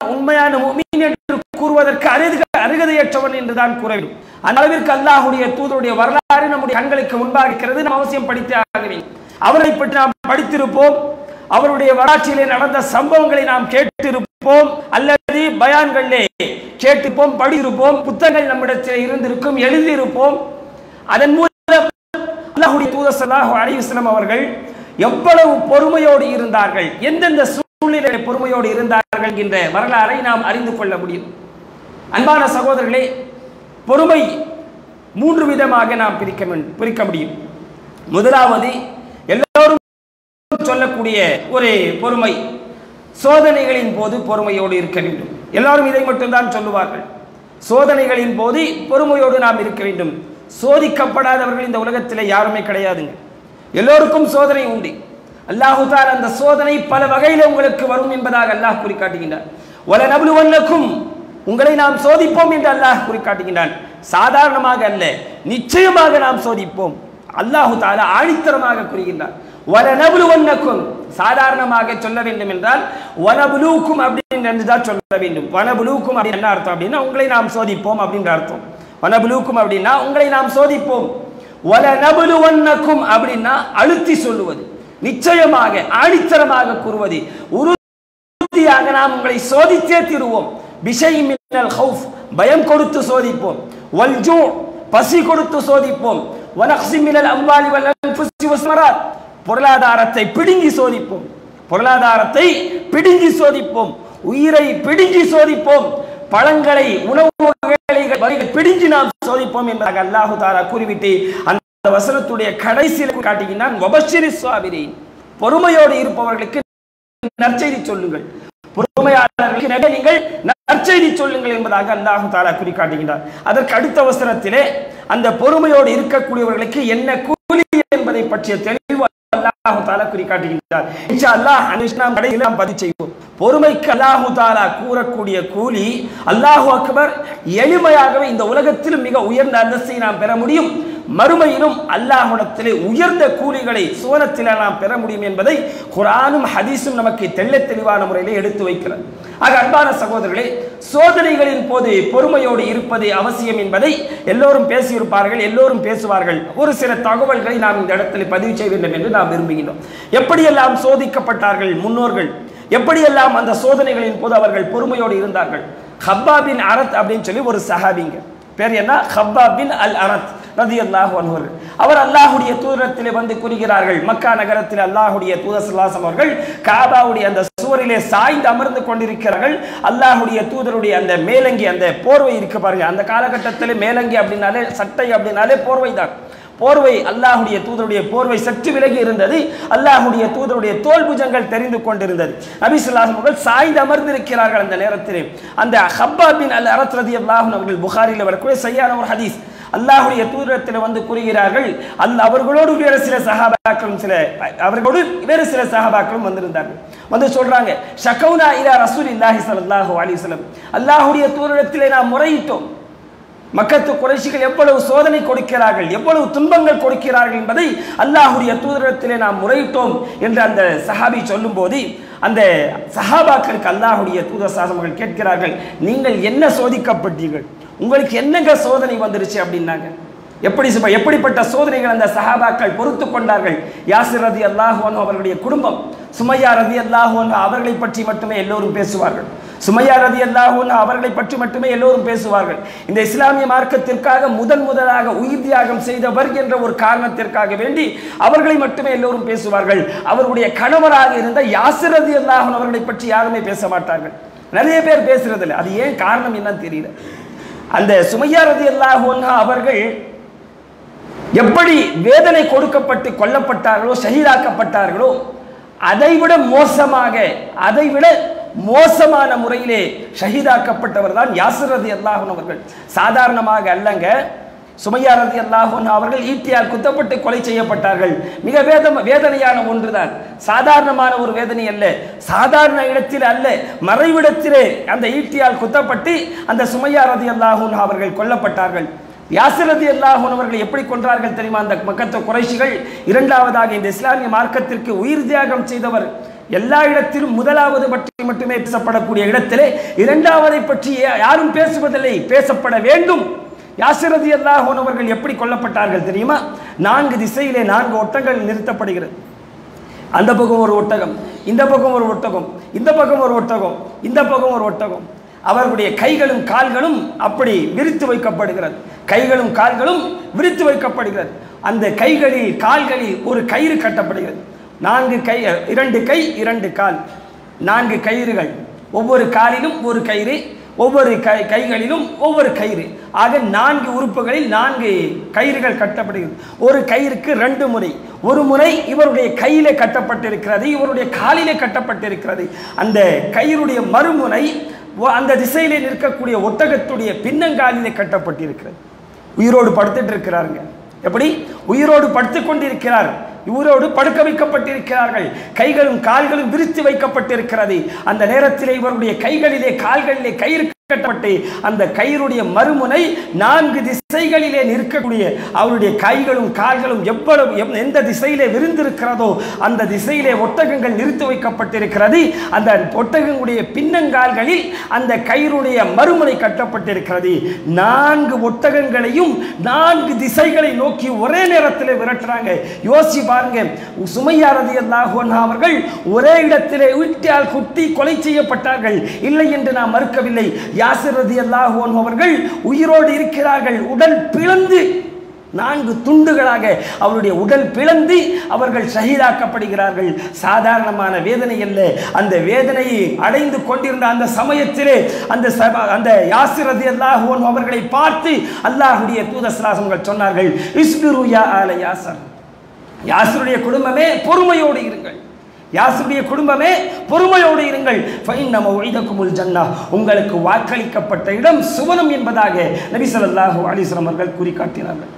உண்மையான முஃமின் என்று கூறுவதற்கு அருக அருகதையற்றவன் என்றுதான் கூற வேண்டும் அந்த அளவிற்கு அல்லாஹ்வுடைய தூதருடைய வரலாறு நம்முடைய கண்களுக்கு முன்பாக இருக்கிறது நாம் அவசியம் படித்தே ஆக வேண்டும் அவரை பற்றி நாம் படித்திருப்போம் அவருடைய வரலாற்றிலே நடந்த சம்பவங்களை நாம் கேட்டிருப்போம் அல்லது பயான்களிலே கேட்டிருப்போம் படித்திருப்போம் புத்தகங்கள் நம்மிடத்தில் இருந்திருக்கும் எழுதியிருப்போம் அதன் மூலம் அல்லாஹ்வுடைய தூதர் ஸல்லல்லாஹு அலைஹி வஸல்லம் அவர்கள் எவ்வளவு பொறுமையோடு இருந்தார்கள் எந்தெந்த சூழ்நிலை பொறுமையோடு இருந்தார்கள் என்கின்ற வரலாறை நாம் அறிந்து கொள்ள முடியும் அன்பான சகோதரர்களே பொறுமை மூன்று விதமாக நாம் பிரிக்க வேண்டும்- பிரிக்க முடியும் முதலாவது எல்லோரும் சொல்லக்கூடிய ஒரு பொறுமை சோதனைகளின் போது பொறுமையோடு இருக்க வேண்டும் எல்லாரும் இதை மட்டும்தான் சொல்லுவார்கள் சோதனைகளின் போது பொறுமையோடு நாம் இருக்க வேண்டும் சோதிக்கப்படாதவர்கள் இந்த உலகத்திலே யாருமே கிடையாதுங்க எல்லோருக்கும் சோதனை உண்டு அல்லாஹு தால் அந்த சோதனை பல வகையில் உங்களுக்கு வரும் என்பதாக அல்லாஹ் குறிக்காட்டுகின்றார் ஒல நபுலுவல்லக்கும் உங்களை நாம் சோதிப்போம் என்று அல்லாஹ் குறிக்காட்டுகின்றான் சாதாரணமாக அல்ல நிச்சயமாக நாம் சோதிப்போம் அல்லாஹு தாலா ஆணித்தரமாக கூறுகின்றார் வனபுலுவன்னக்கும் சாதாரணமாக சொல்ல வேண்டும் என்றால் வனபுலூக்கும் அப்படின்னு தான் சொல்ல வேண்டும் வனபுலூக்கும் அப்படின்னு என்ன அர்த்தம் அப்படின்னா உங்களை நாம் சோதிப்போம் அப்படின்ற அர்த்தம் வனபுலூக்கும் அப்படின்னா உங்களை நாம் சோதிப்போம் வலநபுலுவன்னக்கும் அப்படின்னா அழுத்தி சொல்லுவது நிச்சயமாக ஆணித்தரமாக கூறுவது உறுதியாக நாம் உங்களை சோதித்தே தீருவோம் விஷை மின்னல் ஹவுஃப் பயம் கொடுத்து சோதிப்போம் வல்ஜூ பசி கொடுத்து சோதிப்போம் வனக்ஸி மினல் அம்வாலி வல் அன்ஃபுஸி வஸ்மராத் பொருளாதாரத்தை பிடுங்கி சோதிப்போம் பொருளாதாரத்தை பிடுங்கி சோதிப்போம் உயிரை பிடுங்கி சோதிப்போம் பழங்களை உணவு வகைகளை வகைகள் பிடுங்கி நாம் சோதிப்போம் என்பதாக அல்லாஹு தாலா கூறிவிட்டு அந்த வசனத்துடைய கடைசியில் காட்டுகின்றான் வபஷிரி சுவாபிரின் பொறுமையோடு இருப்பவர்களுக்கு நற்செய்தி சொல்லுங்கள் பொறுமையாளர்களுக்கு நகை நீங்கள் நற்செய்தி சொல்லுங்கள் என்பதாக அல்லாஹு தாலா குறிக்காட்டுகின்றார் அதற்கு அடுத்த வசனத்திலே அந்த பொறுமையோடு இருக்கக்கூடியவர்களுக்கு என்ன கூலி என்பதை பற்றிய தெளிவு அல்லாஹு தாலா குறிக்காட்டுகின்றார் இன்ஷா அல்லாஹ் அனுஷ் நாம் கடையில் நாம் பதிவு செய்வோம் பொறுமைக்கு அல்லாஹு தாலா கூறக்கூடிய கூலி அல்லாஹு அக்பர் எளிமையாகவே இந்த உலகத்திலும் மிக உயர்ந்த அந்தஸ்தை நாம் பெற முடியும் மறுமையிலும் அல்லாஹ்விடத்திலே உயர்ந்த கூலிகளை சுவனத்திலே நாம் பெற முடியும் என்பதை குரானும் ஹதீஸும் நமக்கு தெள்ளத் தெளிவான முறையிலே எடுத்து வைக்கிறது ஆக அன்பான சகோதரர்களே சோதனைகளின் போது பொறுமையோடு இருப்பது அவசியம் என்பதை எல்லோரும் பேசியிருப்பார்கள் எல்லோரும் பேசுவார்கள் ஒரு சில தகவல்களை நாம் இந்த இடத்தில் பதிவு செய்ய வேண்டும் என்று நாம் விரும்புகின்றோம் எப்படியெல்லாம் சோதிக்கப்பட்டார்கள் முன்னோர்கள் எப்படியெல்லாம் அந்த சோதனைகளின் போது அவர்கள் பொறுமையோடு இருந்தார்கள் ஹப்பா பின் அரத் அப்படின்னு சொல்லி ஒரு சஹாபிங்க பேர் என்ன ஹப்பா பின் அல் அரத் ரதி அல்லாஹ் அவர்கள் அவர் அல்லாஹுடைய தூதரத்திலே வந்து கூறுகிறார்கள் மக்கா நகரத்தில் அல்லாஹுடைய தூதர் சல்லாசம் அவர்கள் காபாவுடைய அந்த சுவரிலே சாய்ந்து அமர்ந்து கொண்டிருக்கிறார்கள் அல்லாஹுடைய தூதருடைய அந்த மேலங்கி அந்த போர்வை இருக்கு பாருங்க அந்த காலகட்டத்தில் மேலங்கி அப்படின்னாலே சட்டை அப்படின்னாலே போர்வை தான் போர்வை அல்லாஹுடைய தூதருடைய போர்வை சற்று விலகி இருந்தது அல்லாஹுடைய தூதருடைய தோல் புஜங்கள் தெரிந்து கொண்டிருந்தது நபி ஸல்லல்லாஹு அவர்கள் சாய்ந்து அமர்ந்திருக்கிறார்கள் அந்த நேரத்திலே அந்த ஹப்பா பின் அல் அரத் ரதி அல்லாஹும் அவர்கள் புகாரில் வரக்கூடிய சரியான ஒரு ஹதீஸ் அல்லாஹுடைய தூதரத்தில் வந்து கூறுகிறார்கள் அந்த அவர்களோடு வேறு சில சஹாபாக்களும் சில அவர்களோடு வேறு சில சஹாபாக்களும் வந்திருந்தார்கள் வந்து சொல்றாங்க ஷகவுனா இலா ரசூலில்லாஹி ஸல்லல்லாஹு அலைஹி வஸல்லம் அல்லாஹ்வுடைய தூதரத்திலே நாம் முறையிட்டோம் மக்கத்து குறைஷிகள் எவ்வளவு சோதனை கொடுக்கிறார்கள் எவ்வளவு துன்பங்கள் கொடுக்கிறார்கள் என்பதை அல்லாஹுடைய தூதரத்திலே நாம் முறையிட்டோம் என்று அந்த சஹாபி சொல்லும்போது அந்த சஹாபாக்களுக்கு அல்லாஹுடைய தூதர் சாசமர்கள் கேட்கிறார்கள் நீங்கள் என்ன சோதிக்கப்பட்டீர்கள் உங்களுக்கு என்னங்க சோதனை வந்துருச்சு அப்படின்னாங்க எப்படி சுப- எப்படிப்பட்ட சோதனைகள் அந்த சஹாபாக்கள் பொறுத்து கொண்டார்கள் யாசிர் ரதி அல்லாஹுவன் அவர்களுடைய குடும்பம் சுமையா ரதி அல்லாஹுவன் அவர்களை பற்றி மட்டுமே எல்லோரும் பேசுவார்கள் சுமையா ரதி அல்லாஹுவன் அவர்களை பற்றி மட்டுமே எல்லோரும் பேசுவார்கள் இந்த இஸ்லாமிய மார்க்கத்திற்காக முதன் முதலாக உயிர் தியாகம் செய்தவர் என்ற ஒரு காரணத்திற்காக வேண்டி அவர்களை மட்டுமே எல்லோரும் பேசுவார்கள் அவருடைய கணவராக இருந்த யாசிர் ரதி அல்லாஹுவன் அவர்களை பற்றி யாருமே பேச மாட்டார்கள் நிறைய பேர் பேசுறதில்லை அது ஏன் காரணம் என்னன்னு தெரியல அந்த சுமையா ரதி அல்லாஹுவன் அவர்கள் எப்படி வேதனை கொடுக்கப்பட்டு கொல்லப்பட்டார்களோ ஷஹீதாக்கப்பட்டார்களோ அதைவிட மோசமாக அதைவிட மோசமான முறையிலே ஷஹீதாக்கப்பட்டவர் தான் யாசிர் ரதி அல்லாஹன் அவர்கள் சாதாரணமாக அல்லங்க சுமையா ரதி அல்லாஹன் அவர்கள் ஈட்டியால் குத்தப்பட்டு கொலை செய்யப்பட்டார்கள் மிக வேதம் வேதனையான ஒன்றுதான் சாதாரணமான ஒரு வேதனை அல்ல சாதாரண இடத்தில் அல்ல மறைவிடத்திலே அந்த ஈட்டியால் குத்தப்பட்டு அந்த சுமையா ரதி அல்லாஹன் அவர்கள் கொல்லப்பட்டார்கள் யாசிரதி அல்லாஹன் அவர்கள் எப்படி கொன்றார்கள் தெரியுமா அந்த மக்கத்த குறைஷிகள் இரண்டாவதாக இந்த இஸ்லாமிய மார்க்கத்திற்கு உயிர் தியாகம் செய்தவர் எல்லா இடத்திலும் முதலாவது பற்றி மட்டுமே பேசப்படக்கூடிய இடத்திலே இரண்டாவதை பற்றி யா- யாரும் பேசுவதில்லை பேசப்பட வேண்டும் யாசிரதி அல்லாஹ் அவர்கள் எப்படி கொல்லப்பட்டார்கள் தெரியுமா நான்கு திசையிலே நான்கு ஒட்டங்கள் நிறுத்தப்படுகிறது அந்த பக்கம் ஒரு ஒட்டகம் இந்த பக்கம் ஒரு ஒட்டகம் இந்த பக்கம் ஒரு ஒட்டகம் இந்த பக்கம் ஒரு ஒட்டகம் அவர்களுடைய கைகளும் கால்களும் அப்படி விரித்து வைக்கப்படுகிறது கைகளும் கால்களும் விரித்து வைக்கப்படுகிறது அந்த கைகளில் கால்களில் ஒரு கயிறு கட்டப்படுகிறது நான்கு கை இரண்டு கை இரண்டு கால் நான்கு கயிறுகள் ஒவ்வொரு காலிலும் ஒரு கயிறு ஒவ்வொரு கை கைகளிலும் ஒவ்வொரு கயிறு ஆக நான்கு உறுப்புகளில் நான்கு கயிறுகள் கட்டப்படுகிறது ஒரு கயிறுக்கு ரெண்டு முறை ஒரு முறை இவருடைய கையிலே கட்டப்பட்டிருக்கிறது இவருடைய காலிலே கட்டப்பட்டிருக்கிறது அந்த கயிறுடைய மறுமுனை ஒ- அந்த திசையிலே நிற்கக்கூடிய ஒட்டகத்துடைய பின்னங்காலிலே கட்டப்பட்டிருக்கிறது உயிரோடு படுத்துட்டு இருக்கிறாருங்க எப்படி உயிரோடு படுத்துக் கொண்டிருக்கிறார் உயிரோடு படுக்க வைக்கப்பட்டிருக்கிறார்கள் கைகளும் கால்களும் விரித்து வைக்கப்பட்டிருக்கிறது அந்த நேரத்திலே இவருடைய கைகளிலே கால்களிலே கயிறு கட்டப்பட்டு அந்த கயிறுடைய மறுமுனை நான்கு திசைகளிலே நிற்கக்கூடிய அவருடைய கைகளும் கால்களும் எவ்வளவு எவ்- எந்த திசையிலே விரிந்திருக்கிறதோ அந்த திசையிலே ஒட்டகங்கள் நிறுத்தி வைக்கப்பட்டிருக்கிறது அந்த ஒட்டகங்களுடைய பின்னங்கால்களில் அந்த கயிறுடைய மறுமுனை கட்டப்பட்டிருக்கிறது நான்கு ஒட்டகங்களையும் நான்கு திசைகளை நோக்கி ஒரே நேரத்தில் விரட்டுறாங்க யோசி பாருங்க சுமையா ரலியல்லாஹு அன்ஹா அவர்கள் ஒரே இடத்திலே வீட்டால் குத்தி கொலை செய்யப்பட்டார்கள் இல்லை என்று நாம் மறுக்கவில்லை யாசிர் ரலியல்லாஹு அன்ஹு அவர்கள் உயிரோடு இருக்கிறார்கள் உடல் பிளந்து நான்கு துண்டுகளாக அவருடைய உடல் பிளந்து அவர்கள் ஷஹீதாக்கப்படுகிறார்கள் சாதாரணமான வேதனை அல்ல அந்த வேதனையை அடைந்து கொண்டிருந்த அந்த சமயத்திலே அந்த சப- அந்த யாசிர் ரலியல்லாஹு அன்ஹு அவர்களை பார்த்து அல்லாஹ்வுடைய தூதஸ்லாசங்கள் சொன்னார்கள் இஸ்பிரு யா ஆல யாசர் யாசருடைய குடும்பமே பொறுமையோடு இருங்கள் யாசருடைய குடும்பமே பொறுமையோடு இருங்கள் ஃபைன்னம உய்தக்குமுல் ஜன்னா உங்களுக்கு வாக்களிக்கப்பட்ட இடம் சுவனம் என்பதாக நபி ஸல்லல்லாஹு அலைஹி வஸல்லம் அவர்கள் கூறி காட்டினார்கள்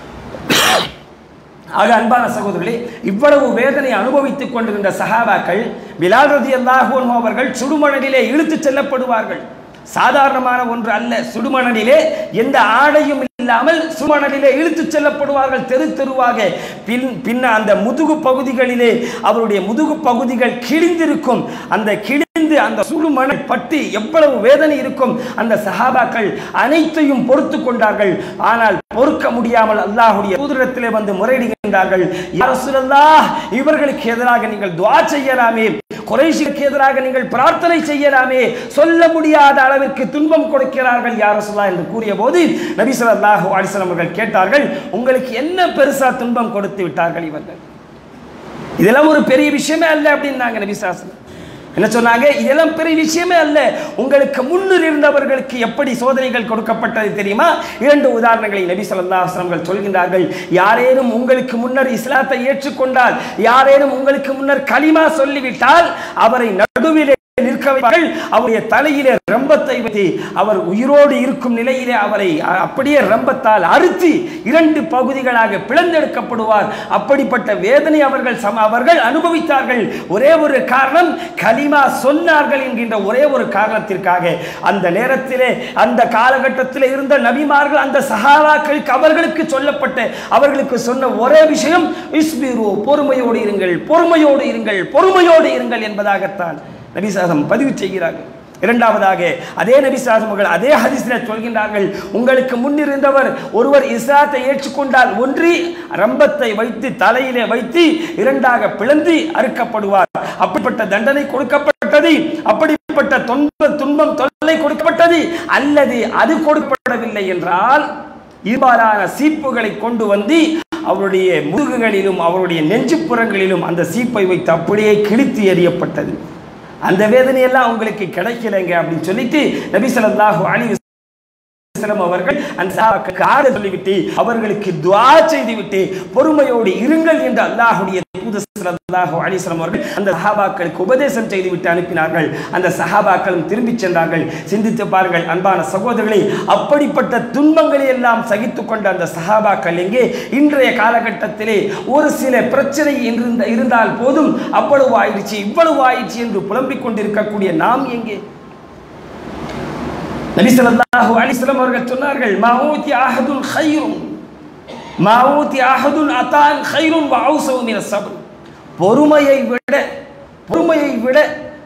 ஆக அன்பான சகோதரர்களே இவ்வளவு வேதனை அனுபவித்துக் கொண்டிருந்த சஹாபாக்கள் பிலால் ரலியல்லாஹு அன்ஹு அவர்கள் சுடுமணலிலே இழுத்துச் செல்லப்படுவார்கள் சாதாரணமான ஒன்று அல்ல சுடுமணலிலே எந்த ஆடையும் இல்லாமல் சுடுமணலிலே இழுத்துச் செல்லப்படுவார்கள் தெரு தெருவாக பின் பின்ன அந்த முதுகு பகுதிகளிலே அவருடைய முதுகு பகுதிகள் கிழிந்திருக்கும் அந்த கிழிந்து அந்த சுடுமணல் பட்டு எவ்வளவு வேதனை இருக்கும் அந்த சஹாபாக்கள் அனைத்தையும் பொறுத்து கொண்டார்கள் ஆனால் பொறுக்க முடியாமல் அல்லாஹ்வுடைய தூதரிடத்திலே வந்து முறையிடுகின்றார்கள் யா ரசூலல்லாஹ் இவர்களுக்கு எதிராக நீங்கள் துஆ செய்யலாமே குறைஷிக்கு எதிராக நீங்கள் பிரார்த்தனை செய்யலாமே சொல்ல முடியாத அளவிற்கு துன்பம் கொடுக்கிறார்கள் யார் ரசூலா என்று கூறிய போது நபி ஸல்லல்லாஹு அலைஹி வஸல்லம் அவர்கள் கேட்டார்கள் உங்களுக்கு என்ன பெருசா துன்பம் கொடுத்து விட்டார்கள் இவர்கள் இதெல்லாம் ஒரு பெரிய விஷயமே அல்ல அப்படின்னாங்க நபி சாசனம் என்ன சொன்னாங்க இதெல்லாம் பெரிய விஷயமே அல்ல உங்களுக்கு முன்னர் இருந்தவர்களுக்கு எப்படி சோதனைகள் கொடுக்கப்பட்டது தெரியுமா இரண்டு உதாரணங்களை நபி ஸல்லல்லாஹு அலைஹி வஸல்லம் சொல்கின்றார்கள் யாரேனும் உங்களுக்கு முன்னர் இஸ்லாத்தை ஏற்றுக்கொண்டால் யாரேனும் உங்களுக்கு முன்னர் கலிமா சொல்லிவிட்டால் அவரை நடுவிலே நிற்க வைப்பார்கள் அவருடைய தலையிலே ரம்பத்தை வைத்து அவர் உயிரோடு இருக்கும் நிலையிலே அவரை அ- அப்படியே ரம்பத்தால் அறுத்து இரண்டு பகுதிகளாக பிளந்தெடுக்கப்படுவார் அப்படிப்பட்ட வேதனை அவர்கள் சம அவர்கள் அனுபவித்தார்கள் ஒரே ஒரு காரணம் கலிமா சொன்னார்கள் என்கின்ற ஒரே ஒரு காரணத்திற்காக அந்த நேரத்திலே அந்த காலகட்டத்தில் இருந்த நபிமார்கள் அந்த சஹாபாக்களுக்கு அவர்களுக்கு சொல்லப்பட்ட அவர்களுக்கு சொன்ன ஒரே விஷயம் இஸ்பிரு பொறுமையோடு இருங்கள் பொறுமையோடு இருங்கள் பொறுமையோடு இருங்கள் என்பதாகத்தான் நபிசாசம் பதிவு செய்கிறார்கள் இரண்டாவதாக அதே நபிசாசம் அவர்கள் அதே ஹதீஸில் சொல்கின்றார்கள் உங்களுக்கு முன்னிருந்தவர் ஒருவர் இஸ்லாத்தை ஏற்றுக்கொண்டால் ஒன்றி ரம்பத்தை வைத்து தலையிலே வைத்து இரண்டாக பிளந்து அறுக்கப்படுவார் அப்படிப்பட்ட தண்டனை கொடுக்கப்பட்டது அப்படிப்பட்ட துன்ப துன்பம் தொல்லை கொடுக்கப்பட்டது அல்லது அது கொடுக்கப்படவில்லை என்றால் இவ்வாறான சீப்புகளை கொண்டு வந்து அவருடைய முதுகுகளிலும் அவருடைய நெஞ்சுப்புறங்களிலும் அந்த சீப்பை வைத்து அப்படியே கிழித்து எறியப்பட்டது அந்த வேதனையெல்லாம் உங்களுக்கு கிடைக்கலைங்க அப்படின்னு சொல்லிட்டு நபி ஸல்லல்லாஹு அலைஹி வஸல்லம் அவர்கள் அந்த சஹாபாக்களுக்கு ஆறுதல் சொல்லிவிட்டு அவர்களுக்கு துஆ செய்துவிட்டு பொறுமையோடு இருங்கள் என்று அல்லாஹ்வுடைய தூதர் ஸல்லல்லாஹு அலைஹி வஸல்லம் அவர்கள் அந்த சஹாபாக்களுக்கு உபதேசம் செய்துவிட்டு அனுப்பினார்கள் அந்த சஹாபாக்களும் திரும்பிச் சென்றார்கள் சிந்தித்து பாருங்கள் அன்பான சகோதரர்களே அப்படிப்பட்ட துன்பங்களை எல்லாம் சகித்துக் கொண்ட அந்த சஹாபாக்கள் எங்கே இன்றைய காலகட்டத்திலே ஒரு சில பிரச்சனை இருந்த இருந்தால் போதும் அவ்வளவு ஆயிடுச்சு இவ்வளவு ஆயிடுச்சு என்று புலம்பிக் கொண்டிருக்கக்கூடிய நாம் எங்கே நபி ஸல்லல்லாஹு அலைஹி வஸல்லம் அவர்கள் சொன்னார்கள் மாஊதி அஹதுன் கைரும் மாஊதி அஹதுன் அதான் கைரும் வ அவ்ஸவு மின ஸப்ர் பொறுமையை விட பொறுமையை விட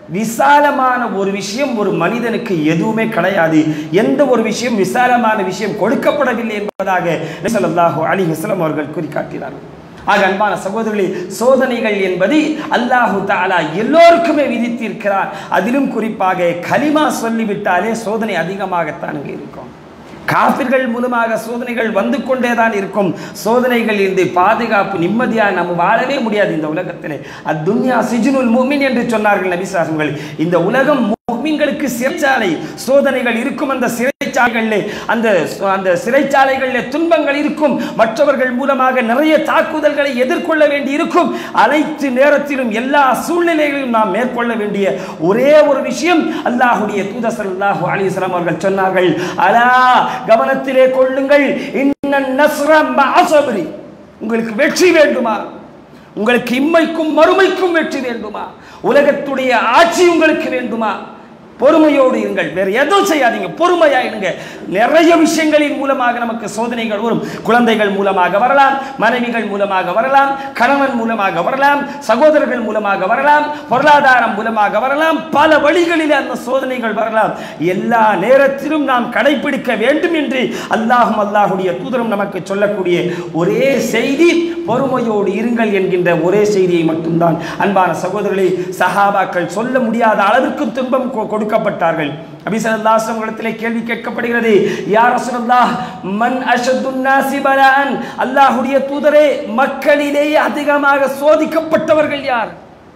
விசாலமான ஒரு விஷயம் ஒரு மனிதனுக்கு எதுவுமே கிடையாது எந்த ஒரு விஷயம் விசாலமான விஷயம் கொடுக்கப்படவில்லை என்பதாக நபி ஸல்லல்லாஹு அலைஹி வஸல்லம் அவர்கள் குறிக்காட்டினார்கள் ஆக அன்பான சகோதரர்களே சோதனைகள் என்பது அல்லாஹு தாலா எல்லோருக்குமே விதித்திருக்கிறார் அதிலும் குறிப்பாக கலிமா சொல்லிவிட்டாலே சோதனை அதிகமாகத்தான் இங்கே இருக்கும் காபிர்கள் மூலமாக சோதனைகள் வந்து கொண்டே தான் இருக்கும் சோதனைகள் இருந்து பாதுகாப்பு நிம்மதியாக நம்ம வாழவே முடியாது இந்த உலகத்திலே அத்துன்யா சிஜுனுல் முமின் என்று சொன்னார்கள் நபிசாசங்கள் இந்த உலகம் முக்மீன்களுக்கு சிறைச்சாலை சோதனைகள் இருக்கும் அந்த சிறைச்சாலைகளிலே அந்த அந்த சிறைச்சாலைகளிலே துன்பங்கள் இருக்கும் மற்றவர்கள் மூலமாக நிறைய தாக்குதல்களை எதிர்கொள்ள வேண்டி இருக்கும் அனைத்து நேரத்திலும் எல்லா சூழ்நிலைகளிலும் நாம் மேற்கொள்ள வேண்டிய ஒரே ஒரு விஷயம் அல்லாஹுடைய தூத ஸல்லல்லாஹு அலைஹி வஸல்லம் அவர்கள் சொன்னார்கள் அலா கவனத்திலே கொள்ளுங்கள் இன்னன் நஸ்ர மஅ ஸப்ரி உங்களுக்கு வெற்றி வேண்டுமா உங்களுக்கு இம்மைக்கும் மறுமைக்கும் வெற்றி வேண்டுமா உலகத்துடைய ஆட்சி உங்களுக்கு வேண்டுமா பொறுமையோடு இருங்கள் வேற எதுவும் செய்யாதீங்க பொறுமையா இருங்க நிறைய விஷயங்களின் மூலமாக நமக்கு சோதனைகள் வரும் குழந்தைகள் மூலமாக வரலாம் மனைவிகள் மூலமாக வரலாம் கணவன் மூலமாக வரலாம் சகோதரர்கள் மூலமாக வரலாம் பொருளாதாரம் மூலமாக வரலாம் பல வழிகளில் அந்த சோதனைகள் வரலாம் எல்லா நேரத்திலும் நாம் கடைபிடிக்க வேண்டும் என்று அல்லாஹும் அல்லாஹுடைய தூதரும் நமக்கு சொல்லக்கூடிய ஒரே செய்தி பொறுமையோடு இருங்கள் என்கின்ற ஒரே செய்தியை மட்டும்தான் அன்பான சகோதரர்களே சஹாபாக்கள் சொல்ல முடியாத அளவிற்கு துன்பம் கொ- கொடுக்கப்பட்டார்கள் அபிசல்லாஸ்லம் இடத்திலே கேள்வி கேட்கப்படுகிறது யார் ரசூலுல்லாஹ் மன் அஷத்துன் நாசி பலான் அல்லாஹ்வுடைய தூதரே மக்களிலேயே அதிகமாக சோதிக்கப்பட்டவர்கள் யார்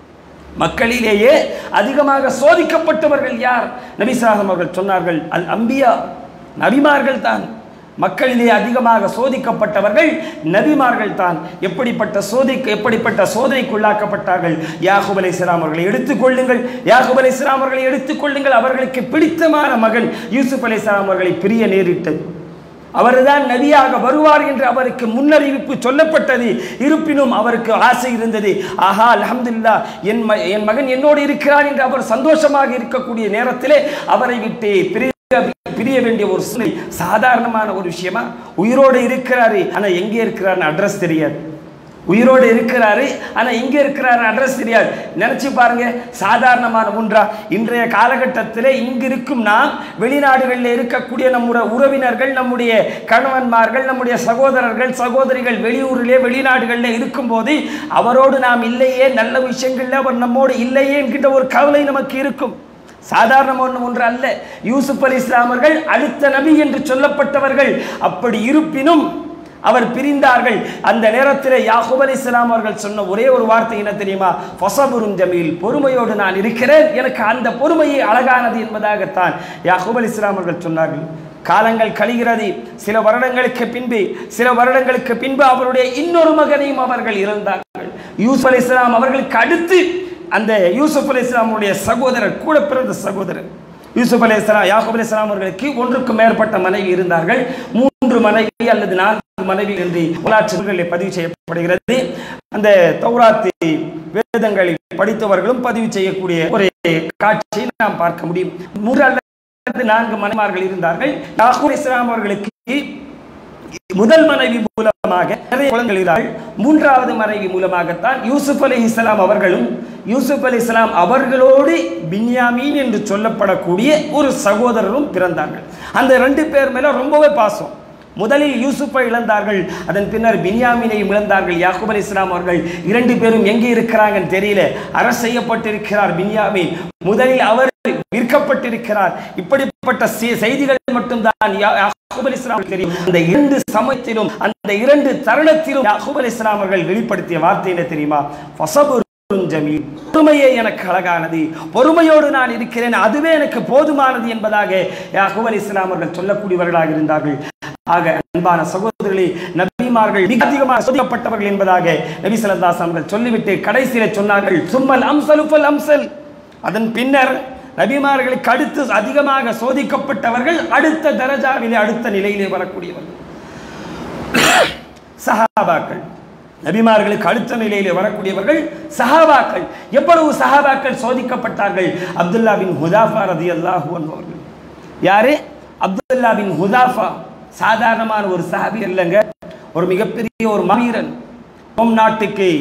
மக்களிலேயே அதிகமாக சோதிக்கப்பட்டவர்கள் யார் நபிசாகம் அவர்கள் சொன்னார்கள் அல் அம்பியா நபிமார்கள் தான் மக்களிலே அதிகமாக சோதிக்கப்பட்டவர்கள் நபிமார்கள் தான் எப்படிப்பட்ட சோதிக்கு எப்படிப்பட்ட சோதனைக்குள்ளாக்கப்பட்டார்கள் யாகுப் அலைஹிஸ்ஸலாம் அவர்களை எடுத்துக்கொள்ளுங்கள் யாகுப் அலைஹிஸ்ஸலாம் அவர்களை எடுத்துக்கொள்ளுங்கள் அவர்களுக்கு பிடித்தமான மகன் யூசுப் அலைஹிஸ்ஸலாம் அவர்களை பிரிய நேரிட்டது அவர்தான் நபியாக வருவார் என்று அவருக்கு முன்னறிவிப்பு சொல்லப்பட்டது இருப்பினும் அவருக்கு ஆசை இருந்தது ஆஹா அல்ஹம்துலில்லாஹ் என் ம- என் மகன் என்னோடு இருக்கிறார் என்று அவர் சந்தோஷமாக இருக்கக்கூடிய நேரத்திலே அவரை விட்டு பிரிய பிரிய வேண்டிய ஒரு சூழ்நிலை சாதாரணமான ஒரு விஷயமா உயிரோடு இருக்கிறாரு ஆனா எங்கே இருக்கிறாருன்னு அட்ரஸ் தெரியாது உயிரோடு இருக்கிறாரு ஆனா எங்க இருக்கிறாரு அட்ரஸ் தெரியாது நினைச்சு பாருங்க சாதாரணமான ஒன்றா இன்றைய காலகட்டத்தில் இங்கு இருக்கும் நாம் வெளிநாடுகளில் இருக்கக்கூடிய நம்முடைய உறவினர்கள் நம்முடைய கணவன்மார்கள் நம்முடைய சகோதரர்கள் சகோதரிகள் வெளியூரிலே வெளிநாடுகளில் இருக்கும்போது அவரோடு நாம் இல்லையே நல்ல விஷயங்கள்ல அவர் நம்மோடு இல்லையே என்கின்ற ஒரு கவலை நமக்கு இருக்கும் சாதாரண ஒன்று ஒன்று அல்ல யூசுப் அலி இஸ்லாமர்கள் அடுத்த நபி என்று சொல்லப்பட்டவர்கள் அப்படி இருப்பினும் அவர் பிரிந்தார்கள் அந்த நேரத்தில் யாகூப் அலி இஸ்லாம் அவர்கள் சொன்ன ஒரே ஒரு வார்த்தை என்ன தெரியுமா ஃபசபுரும் ஜமீல் பொறுமையோடு நான் இருக்கிறேன் எனக்கு அந்த பொறுமையை அழகானது என்பதாகத்தான் யாகூப் அலி இஸ்லாம் அவர்கள் சொன்னார்கள் காலங்கள் கழிகிறது சில வருடங்களுக்கு பின்பு சில வருடங்களுக்கு பின்பு அவருடைய இன்னொரு மகனையும் அவர்கள் இறந்தார்கள் யூசுப் அலி இஸ்லாம் அவர்களுக்கு அடுத்து அந்த யூசுப் அலி இஸ்லாமுடைய சகோதரர் கூட பிறந்த சகோதரர் யூசுப் அலி இஸ்லாம் யாகூப் அலி இஸ்லாம் அவர்களுக்கு ஒன்றுக்கு மேற்பட்ட மனைவி இருந்தார்கள் மூன்று மனைவி அல்லது நான்கு மனைவி என்று வரலாற்றுகளில் பதிவு செய்யப்படுகிறது அந்த தௌராத்து வேதங்களை படித்தவர்களும் பதிவு செய்யக்கூடிய ஒரு காட்சியை நாம் பார்க்க முடியும் மூன்று அல்லது நான்கு மனைமார்கள் இருந்தார்கள் யாகூப் அலி இஸ்லாம் அவர்களுக்கு முதல் மனைவி மூலமாக நிறைய குழந்தைகள் இருந்தார்கள் மூன்றாவது மனைவி மூலமாகத்தான் யூசுப் அலி இஸ்லாம் அவர்களும் யூசுப் அலி இஸ்லாம் அவர்களோடு பின்யாமீன் என்று சொல்லப்படக்கூடிய ஒரு சகோதரரும் பிறந்தார்கள் அந்த ரெண்டு பேர் மேல ரொம்பவே பாசம் முதலில் யூசுப்பை இழந்தார்கள் அதன் பின்னர் பின்யாமினையும் இழந்தார்கள் யாக்கூப் அலி இஸ்லாம் அவர்கள் இரண்டு பேரும் எங்கே இருக்கிறாங்கன்னு தெரியல அரசு செய்யப்பட்டிருக்கிறார் பின்யாமின் முதலில் அவர் விற்கப்பட்டிருக்கிறார் இப்படிப்பட்ட செ- செய்திகள் மட்டும்தான் யா- யாக்கூப் அலி இஸ்லாம் அவர்களுக்கு தெரியும் அந்த இரண்டு சமயத்திலும் அந்த இரண்டு தருணத்திலும் யாக்கூப் அலி இஸ்லாம் அவர்கள் வெளிப்படுத்திய வார்த்தை என்ன தெரியுமா ஃபசபுர் ஜமீல் பொறுமையே எனக்கு அழகானது பொறுமையோடு நான் இருக்கிறேன் அதுவே எனக்கு போதுமானது என்பதாக யாக்கூப் அலி இஸ்லாம் அவர்கள் சொல்லக்கூடியவர்களாக இருந்தார்கள் ஆக அன்பான சகோதரர்களே நபிமார்கள் மிக அதிகமாக சோதிக்கப்பட்டவர்கள் என்பதாக நபி ஸல்லல்லாஹு அவர்கள் சொல்லிவிட்டு கடைசியில சொன்னார்கள் சும்மல் அம்சலு ஃபல் அம்சல் அதன் பின்னர் நபிமார்களுக்கு அடுத்து அதிகமாக சோதிக்கப்பட்டவர்கள் அடுத்த தரஜாவிலே அடுத்த நிலையிலே வரக்கூடியவர்கள் சஹாபாக்கள் நபிமார்களுக்கு அடுத்த நிலையிலே வரக்கூடியவர்கள் சஹாபாக்கள் எவ்வளவு சஹாபாக்கள் சோதிக்கப்பட்டார்கள் அப்துல்லா பின் ஹுதாஃபா ரதியல்லாஹு அன்ஹு அவர்கள் யாரு அப்துல்லா பின் ஹுதாஃபா சாதாரணமான ஒரு சஹாபி அல்லங்க ஒரு மிகப்பெரிய ஒரு மாவீரன் ரோம் நாட்டுக்கு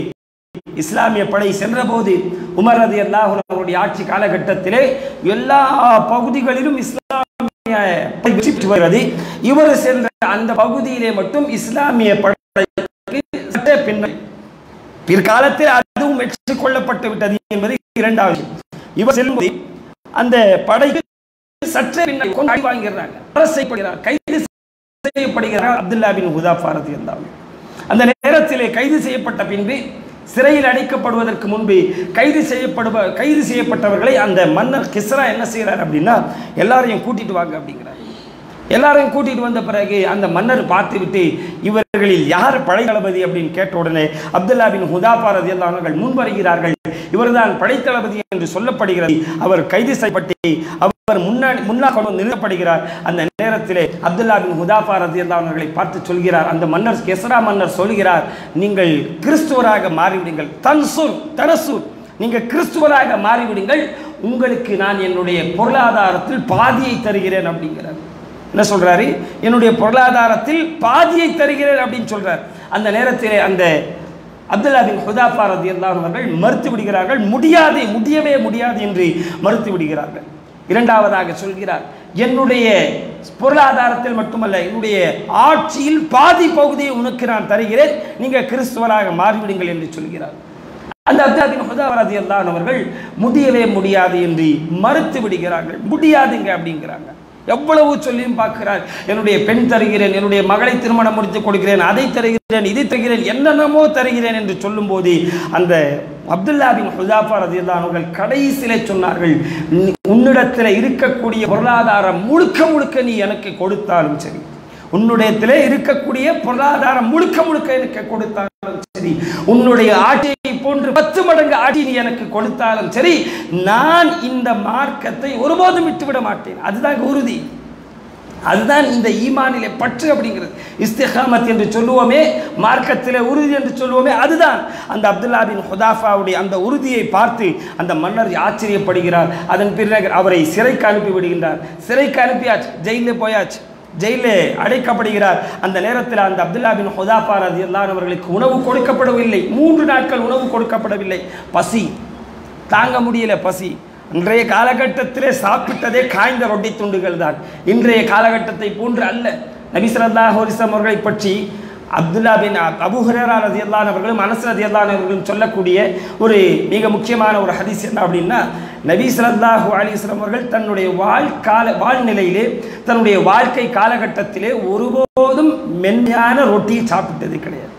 இஸ்லாமிய படை சென்றபோது உமர் ரதி அல்லாஹ் அவருடைய ஆட்சி காலகட்டத்திலே எல்லா பகுதிகளிலும் இஸ்லாமிய படை வெற்றி பெற்று வருகிறது இவர் சென்ற அந்த பகுதியிலே மட்டும் இஸ்லாமிய படைக்கு சற்றே பின்னர் பிற்காலத்தில் அதுவும் வெற்றி கொள்ளப்பட்டு விட்டது என்பது இரண்டாவது இவர் செல்லும்போது அந்த படைக்கு சற்றே பின்னர் கொண்டு வாங்கிறாங்க அரசு செய்யப்படுகிறார் கைது செய்யப்படுகிறார் அப்துல்லா பின் ஹுதாஃபா ரலியல்லாஹு அன்ஹு. அந்த நேரத்திலே கைது செய்யப்பட்ட பின்பு சிறையில் அடைக்கப்படுவதற்கு முன்பு கைது செய்யப்படுவ கைது செய்யப்பட்டவர்களை அந்த மன்னர் கிஸ்ரா என்ன செய்கிறார் அப்படின்னா எல்லாரையும் கூட்டிட்டு வாங்க அப்படிங்கிறார் எல்லாரையும் கூட்டிட்டு வந்த பிறகு அந்த மன்னர் பார்த்துவிட்டு இவர்களில் யார் படை தளபதி அப்படின்னு கேட்ட உடனே அப்துல்லா பின் ஹுதாஃபா ரலியல்லாஹு அவர்கள் முன்வருகிறார்கள் இவர்தான் படைத்தளபதி என்று சொல்லப்படுகிறது அவர் கைது செய்யப்பட்டு அவர் முன்னாடி முன்னாள் கொண்டு வந்து நிறுத்தப்படுகிறார் அந்த நேரத்திலே அப்துல்லா பின் ஹுதாஃபா ரலியல்லாஹு அவர்களை பார்த்து சொல்கிறார் அந்த மன்னர் கெஸ்ரா மன்னர் சொல்கிறார் நீங்கள் கிறிஸ்துவராக மாறிவிடுங்கள் தன்சுர் தனசுர் நீங்கள் கிறிஸ்துவராக மாறிவிடுங்கள் உங்களுக்கு நான் என்னுடைய பொருளாதாரத்தில் பாதியை தருகிறேன் அப்படிங்கிறார் என்ன சொல்றாரு என்னுடைய பொருளாதாரத்தில் பாதியை தருகிறேன் அப்படின்னு சொல்றார் அந்த நேரத்திலே அந்த அப்துல்லா பின் ஹுதாஃபா ரதியல்லாஹு அவர்கள் மறுத்து விடுகிறார்கள் முடியாது முடியவே முடியாது என்று மறுத்து விடுகிறார்கள் இரண்டாவதாக சொல்கிறார் என்னுடைய பொருளாதாரத்தில் மட்டுமல்ல என்னுடைய ஆட்சியில் பாதி பகுதியை உனக்கு நான் தருகிறேன் நீங்க கிறிஸ்துவராக மாறிவிடுங்கள் என்று சொல்கிறார் அந்த அப்தாபின் ஹுதாவராதி அல்லான் அவர்கள் முடியவே முடியாது என்று மறுத்து விடுகிறார்கள் முடியாதுங்க அப்படிங்கிறாங்க எவ்வளவு சொல்லியும் பார்க்கிறார் என்னுடைய பெண் தருகிறேன் என்னுடைய மகளை திருமணம் முடித்து கொடுக்கிறேன் அதை தருகிறேன் இதை தருகிறேன் என்னென்னமோ தருகிறேன் என்று சொல்லும்போது அந்த அப்துல்லா பின் ஹுதாஃபா ரதியல்லாஹு அவர்கள் கடைசியிலே சொன்னார்கள் "நீ- உன்னிடத்தில் இருக்கக்கூடிய பொருளாதாரம் முழுக்க முழுக்க நீ எனக்கு கொடுத்தாலும் சரி உன்னுடையத்திலே இருக்கக்கூடிய பொருளாதாரம் முழுக்க முழுக்க எனக்கு கொடுத்தாலும் சரி உன்னுடைய ஆட்சியை போன்று பத்து மடங்கு ஆட்சி நீ எனக்கு கொடுத்தாலும் சரி நான் இந்த மார்க்கத்தை ஒருபோதும் விட்டுவிட மாட்டேன் அதுதான் உறுதி அதுதான் இந்த ஈமானிலே பற்று அப்படிங்கிறது இஸ்திகாமத் என்று சொல்லுவோமே மார்க்கத்திலே உறுதி என்று சொல்லுவோமே அதுதான் அந்த அப்துல்லா பின் ஹுதாஃபாவுடைய அந்த உறுதியை பார்த்து அந்த மன்னர் ஆச்சரியப்படுகிறார் அதன் பிறகு அவரை சிறைக்கு அனுப்பி விடுகின்றார் சிறைக்கு அனுப்பியாச்சு ஜெயிலில் போயாச்சு ஜெயிலில் அடைக்கப்படுகிறார் அந்த நேரத்தில் அந்த அப்துல்லா பின் ஹுதாஃபா ரதி அவர்களுக்கு உணவு கொடுக்கப்படவில்லை மூன்று நாட்கள் உணவு கொடுக்கப்படவில்லை பசி தாங்க முடியல பசி இன்றைய காலகட்டத்திலே சாப்பிட்டதே காய்ந்த ரொட்டி துண்டுகள் தான் இன்றைய காலகட்டத்தை போன்று அல்ல நபி ஸல்லல்லாஹு அலைஹி வஸல்லம் அவர்களை பற்றி அப்துல்லா பின் அப்- அபூ ஹுரைரா ரதியல்லான் அவர்களும் அனஸ் ரதியல்லான் அவர்களும் சொல்லக்கூடிய ஒரு மிக முக்கியமான ஒரு ஹதீஸ் என்ன அப்படின்னா நபி ஸல்லல்லாஹு அலைஹி வஸல்லம் அவர்கள் தன்னுடைய வாழ்கால வாழ்நிலையிலே தன்னுடைய வாழ்க்கை காலகட்டத்திலே ஒருபோதும் மென்மையான ரொட்டியை சாப்பிட்டது கிடையாது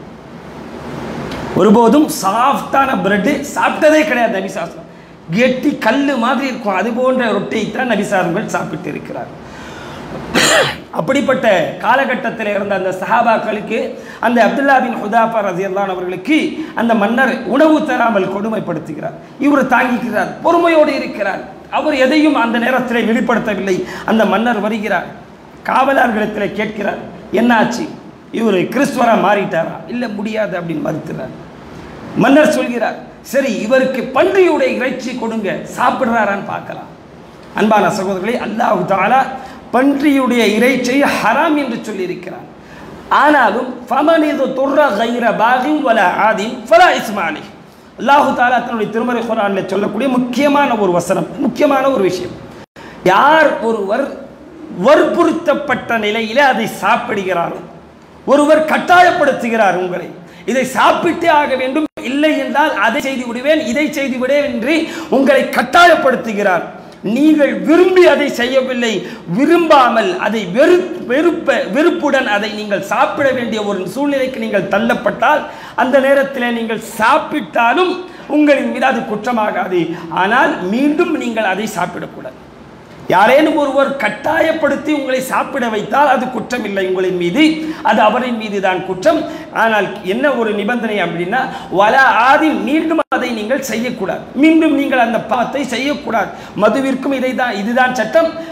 ஒருபோதும் சாஃப்டான பிரெட்டு சாப்பிட்டதே கிடையாது நபிசாசனம் கெட்டி கல் மாதிரி இருக்கும் அது போன்ற ரொட்டியை தான் நபிசாரங்கள் சாப்பிட்டு இருக்கிறார் அப்படிப்பட்ட காலகட்டத்தில் இருந்த அந்த சஹாபாக்களுக்கு அந்த அப்துல்லா பின் ஹுதாஃபா ரதியல்லான் அவர்களுக்கு அந்த மன்னர் உணவு தராமல் கொடுமைப்படுத்துகிறார் இவர் தாங்கிக்கிறார் பொறுமையோடு இருக்கிறார் அவர் எதையும் அந்த நேரத்தில் வெளிப்படுத்தவில்லை அந்த மன்னர் வருகிறார் காவலர்களிடத்தில் கேட்கிறார் என்னாச்சு இவர் கிறிஸ்துவரா மாறிட்டாரா இல்லை முடியாது அப்படின்னு மறுக்கிறார் மன்னர் சொல்கிறார் சரி இவருக்கு பன்றியுடைய இறைச்சி கொடுங்க சாப்பிடுறாரான்னு பார்க்கலாம் அன்பான சகோதரர்களே அல்லாஹு தாலா பன்றியுடைய இறைச்சியை ஹராம் என்று சொல்லியிருக்கிறார் ஆனாலும் ஃபமனிது துர்ர கைர பாகின் வல ஆதின் ஃபலா இஸ்மாலி அல்லாஹு தாலா தன்னுடைய திருமறை குரானில் சொல்லக்கூடிய முக்கியமான ஒரு வசனம் முக்கியமான ஒரு விஷயம் யார் ஒருவர் வற்புறுத்தப்பட்ட நிலையிலே அதை சாப்பிடுகிறாரோ ஒருவர் கட்டாயப்படுத்துகிறார் உங்களை இதை சாப்பிட்டே ஆக வேண்டும் இல்லை என்றால் அதை செய்து விடுவேன் இதை செய்து விடுவேன் என்று உங்களை கட்டாயப்படுத்துகிறார் நீங்கள் விரும்பி அதை செய்யவில்லை விரும்பாமல் அதை வெறு வெறுப்ப வெறுப்புடன் அதை நீங்கள் சாப்பிட வேண்டிய ஒரு சூழ்நிலைக்கு நீங்கள் தள்ளப்பட்டால் அந்த நேரத்தில் நீங்கள் சாப்பிட்டாலும் உங்களின் மீது அது குற்றமாகாது ஆனால் மீண்டும் நீங்கள் அதை சாப்பிடக்கூடாது யாரேனும் ஒருவர் கட்டாயப்படுத்தி உங்களை சாப்பிட வைத்தால் அது குற்றம் இல்லை உங்களின் மீது அது அவரின் மீது தான் குற்றம் ஆனால் என்ன ஒரு நிபந்தனை அப்படின்னா வல ஆதில் மீண்டும் அதை நீங்கள் செய்யக்கூடாது மீண்டும் நீங்கள் அந்த பாத்தை செய்யக்கூடாது மதுவிற்கும் இதை தான் இதுதான் சட்டம்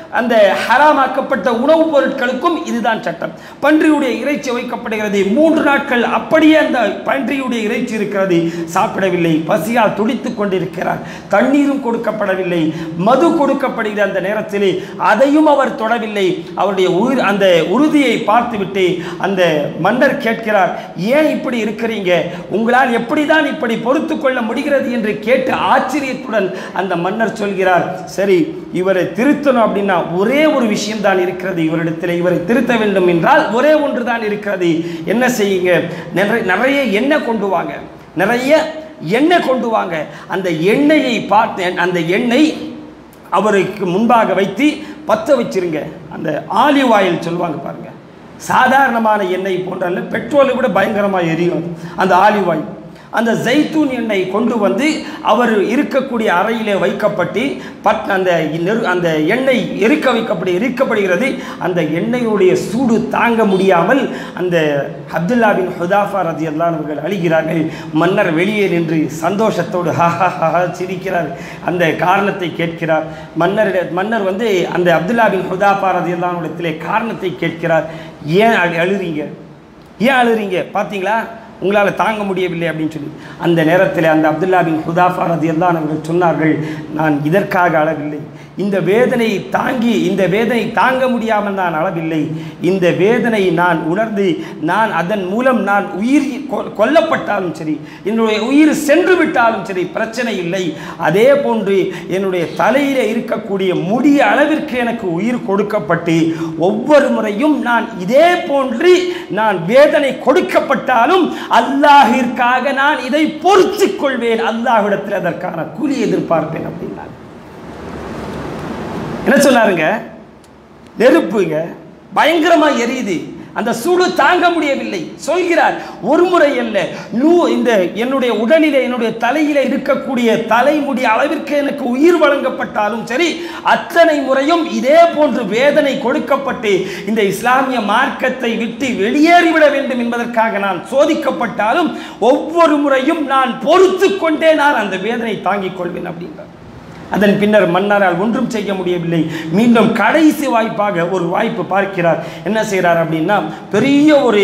அந்த ஹராமாக்கப்பட்ட உணவுப் பொருட்களுக்கும் இதுதான் சட்டம் பன்றியுடைய இறைச்சி வைக்கப்படுகிறது மூன்று நாட்கள் அப்படியே அந்த பன்றியுடைய இறைச்சி இருக்கிறது சாப்பிடவில்லை பசியால் துடித்துக் கொண்டிருக்கிறார் தண்ணீரும் கொடுக்கப்படவில்லை மது கொடுக்கப்படுகிற அந்த நேரத்திலே அதையும் அவர் தொடவில்லை அவருடைய உயிர் அந்த உறுதியை பார்த்துவிட்டு அந்த மன்னர் கேட்கிறார் ஏன் இப்படி இருக்கிறீங்க உங்களால் எப்படிதான் இப்படி பொறுத்து கொள்ள முடிகிறது என்று கேட்டு ஆச்சரியத்துடன் அந்த மன்னர் சொல்கிறார் சரி இவரை திருத்தணும் அப்படின்னா ஒரே ஒரு விஷயம் தான் இருக்கிறது இவரிடத்தில் இவரை திருத்த வேண்டும் என்றால் ஒரே ஒன்று தான் இருக்கிறது என்ன செய்யுங்க நிறைய நிறைய எண்ணெய் கொண்டு வாங்க நிறைய எண்ணெய் கொண்டு வாங்க அந்த எண்ணெயை பார்த்து அந்த எண்ணெய் அவருக்கு முன்பாக வைத்து பற்ற வச்சிருங்க அந்த ஆலிவ் ஆயில் சொல்லுவாங்க பாருங்க சாதாரணமான எண்ணெய் போன்றல்ல பெட்ரோலை விட பயங்கரமாக எரியும் அது. அந்த ஆலிவ் ஆயில் அந்த ஜைத்தூன் எண்ணெய் கொண்டு வந்து அவர் இருக்கக்கூடிய அறையிலே வைக்கப்பட்டு பட் அந்த நெரு அந்த எண்ணெய் எரிக்க வைக்கப்படி எரிக்கப்படுகிறது அந்த எண்ணெயுடைய சூடு தாங்க முடியாமல் அந்த அப்துல்லா பின் ஹுதாஃபா ரதி அவர்கள் அழுகிறார்கள் மன்னர் வெளியே நின்று சந்தோஷத்தோடு ஹா ஹா ஹா ஹா சிரிக்கிறார் அந்த காரணத்தை கேட்கிறார் மன்னரிட மன்னர் வந்து அந்த அப்துல்லா பின் ஹுதாஃபா ரதி இடத்திலே காரணத்தை கேட்கிறார் ஏன் அழு- அழுறீங்க ஏன் அழுறீங்க பார்த்தீங்களா உங்களால் தாங்க முடியவில்லை அப்படின்னு சொல்லி அந்த நேரத்தில் அந்த அப்துல்லா பின் ஹுதாஃபா ரதியல்லான் அவர்கள் சொன்னார்கள் நான் இதற்காக அழவில்லை இந்த வேதனை தாங்கி இந்த வேதனை தாங்க முடியாமல் நான் அளவில்லை இந்த வேதனை நான் உணர்ந்து நான் அதன் மூலம் நான் உயிர் கொ- கொல்லப்பட்டாலும் சரி என்னுடைய உயிர் சென்று விட்டாலும் சரி பிரச்சனை இல்லை அதே போன்று என்னுடைய தலையில இருக்கக்கூடிய முடிய அளவிற்கு எனக்கு உயிர் கொடுக்கப்பட்டு ஒவ்வொரு முறையும் நான் இதே போன்று நான் வேதனை கொடுக்கப்பட்டாலும் அல்லாஹிற்காக நான் இதை பொறுத்துக் கொள்வேன் அல்லாஹ்விடத்தில் அதற்கான கூலி எதிர்பார்ப்பேன் அப்படின்னாங்க என்ன சொன்னாருங்க நெருப்புங்க பயங்கரமா எரியுது அந்த சூடு தாங்க முடியவில்லை சொல்கிறார் ஒரு முறை அல்ல நூ இந்த என்னுடைய உடலிலே என்னுடைய தலையிலே இருக்கக்கூடிய தலைமுடி அளவிற்கு எனக்கு உயிர் வழங்கப்பட்டாலும் சரி அத்தனை முறையும் இதே போன்று வேதனை கொடுக்கப்பட்டு இந்த இஸ்லாமிய மார்க்கத்தை விட்டு வெளியேறிவிட வேண்டும் என்பதற்காக நான் சோதிக்கப்பட்டாலும் ஒவ்வொரு முறையும் நான் பொறுத்து கொண்டே நான் அந்த வேதனை தாங்கிக் கொள்வேன் அப்படின்றார் அதன் பின்னர் மன்னரால் ஒன்றும் செய்ய முடியவில்லை மீண்டும் கடைசி வாய்ப்பாக ஒரு வாய்ப்பு பார்க்கிறார் என்ன செய்கிறார் அப்படின்னா பெரிய ஒரு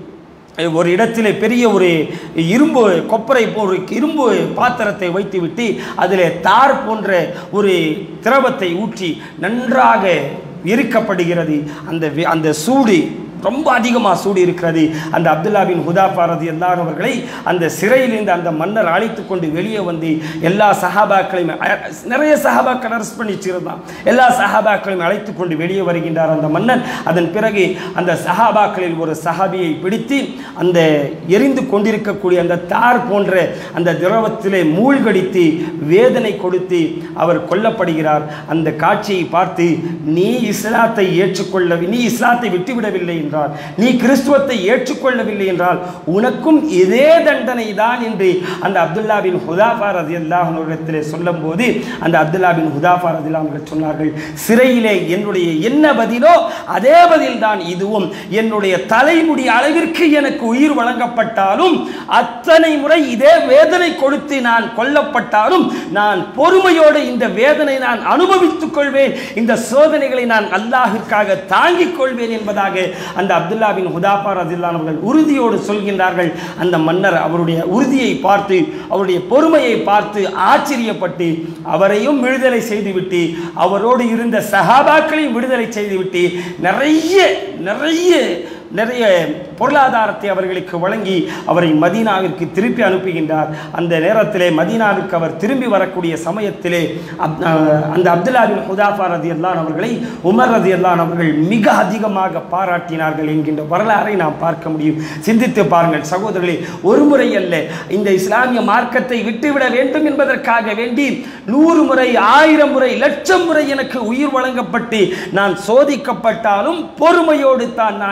ஒரு இடத்திலே பெரிய ஒரு இரும்பு கொப்பரை ஒரு இரும்பு பாத்திரத்தை வைத்துவிட்டு அதில் தார் போன்ற ஒரு திரவத்தை ஊற்றி நன்றாக எரிக்கப்படுகிறது அந்த வே- அந்த சூடு ரொம்ப அதிகமாக சூடு இருக்கிறது அந்த அப்துல்லா பின் ஹுதாஃபா ரதி அவர்களை அந்த சிறையிலிருந்து அந்த மன்னர் அழைத்து கொண்டு வெளியே வந்து எல்லா சஹாபாக்களையும் அ- நிறைய சஹாபாக்கள் அரெஸ்ட் பண்ணி வச்சிருந்தான் எல்லா சஹாபாக்களையும் அழைத்து கொண்டு வெளியே வருகின்றார் அந்த மன்னன் அதன் பிறகு அந்த சஹாபாக்களில் ஒரு சஹாபியை பிடித்து அந்த எரிந்து கொண்டிருக்கக்கூடிய அந்த தார் போன்ற அந்த திரவத்திலே மூழ்கடித்து வேதனை கொடுத்து அவர் கொல்லப்படுகிறார் அந்த காட்சியை பார்த்து நீ இஸ்லாத்தை ஏற்றுக்கொள்ள நீ இஸ்லாத்தை விட்டுவிடவில்லை என்றால் நீ கிறிஸ்துவத்தை ஏற்றுக்கொள்ளவில்லை என்றால் உனக்கும் இதே தண்டனை தான் என்று அந்த அப்துல்லா பின் ஹுதாஃபா ரதி அல்லாஹிடத்திலே சொல்லும்போது அந்த அப்துல்லா பின் ஹுதாஃபா ரதி அவர்கள் சொன்னார்கள் சிறையிலே என்னுடைய என்ன பதிலோ அதே பதில் தான் இதுவும் என்னுடைய தலைமுடி அளவிற்கு எனக்கு உயிர் வழங்கப்பட்டாலும் அத்தனை முறை இதே வேதனை கொடுத்து நான் கொல்லப்பட்டாலும் நான் பொறுமையோடு இந்த வேதனை நான் அனுபவித்துக் கொள்வேன் இந்த சோதனைகளை நான் அல்லாஹிற்காக தாங்கிக் கொள்வேன் என்பதாக அந்த அப்துல்லா பின் ஹுதாஃபா ரதில்லான் அவர்கள் உறுதியோடு சொல்கின்றார்கள் அந்த மன்னர் அவருடைய உறுதியை பார்த்து அவருடைய பொறுமையை பார்த்து ஆச்சரியப்பட்டு அவரையும் விடுதலை செய்துவிட்டு அவரோடு இருந்த சஹாபாக்களையும் விடுதலை செய்துவிட்டு நிறைய நிறைய நிறைய பொருளாதாரத்தை அவர்களுக்கு வழங்கி அவரை மதீனாவிற்கு திருப்பி அனுப்புகின்றார் அந்த நேரத்திலே மதீனாவிற்கு அவர் திரும்பி வரக்கூடிய சமயத்திலே அப்- அஹ் அந்த அப்துல்லா பின் ஹுதாஃபா ரதி அவர்களை உமர் ரதி அவர்கள் மிக அதிகமாக பாராட்டினார்கள் என்கின்ற வரலாறை நாம் பார்க்க முடியும் சிந்தித்து பாருங்கள் சகோதரர்களே ஒரு முறை அல்ல இந்த இஸ்லாமிய மார்க்கத்தை விட்டுவிட வேண்டும் என்பதற்காக வேண்டி நூறு முறை ஆயிரம் முறை லட்சம் முறை எனக்கு உயிர் வழங்கப்பட்டு நான் சோதிக்கப்பட்டாலும் பொறுமையோடு தான் நான் இருப்பேன்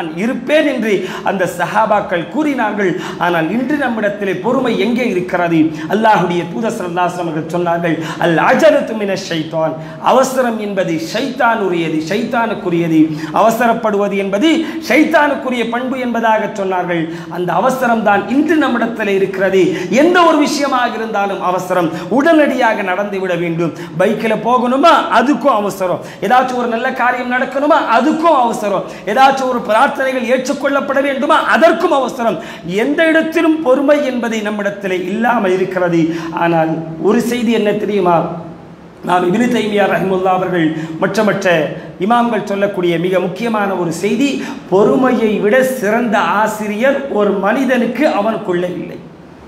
இருப்பேன் என்று அந்த சஹாபாக்கள் கூறினார்கள் ஆனால் இன்று நம்மிடத்திலே பொறுமை எங்கே இருக்கிறது அல்லாஹுடைய தூத சல்லாஸ்லம் அவர்கள் சொன்னார்கள் அல் அஜரத்து மின ஷைத்தான் அவசரம் என்பது ஷைத்தானுரியது ஷைத்தானுக்குரியது அவசரப்படுவது என்பது ஷைத்தானுக்குரிய பண்பு என்பதாக சொன்னார்கள் அந்த அவசரம் தான் இன்று நம்மிடத்தில் இருக்கிறது எந்த ஒரு விஷயமாக இருந்தாலும் அவசரம் உடனடியாக நடந்துவிட வேண்டும் பைக்கில் போகணுமா அதுக்கும் அவசரம் ஏதாச்சும் ஒரு நல்ல காரியம் நடக்கணுமா அதுக்கும் அவசரம் ஏதாச்சும் ஒரு பிரார்த்தனைகள் ஏற்றுக்கொள்ளப்பட வேண்டுமா அதற்கும் அவசரம் எந்த இடத்திலும் பொறுமை என்பதை நம்மிடத்தில் இல்லாமல் இருக்கிறது ஆனால் ஒரு செய்தி என்ன தெரியுமா நாம் இபினு தைமியா ரஹிமுல்லா அவர்கள் மற்ற மற்ற இமாம்கள் சொல்லக்கூடிய மிக முக்கியமான ஒரு செய்தி பொறுமையை விட சிறந்த ஆசிரியர் ஒரு மனிதனுக்கு அவனுக்குள்ள இல்லை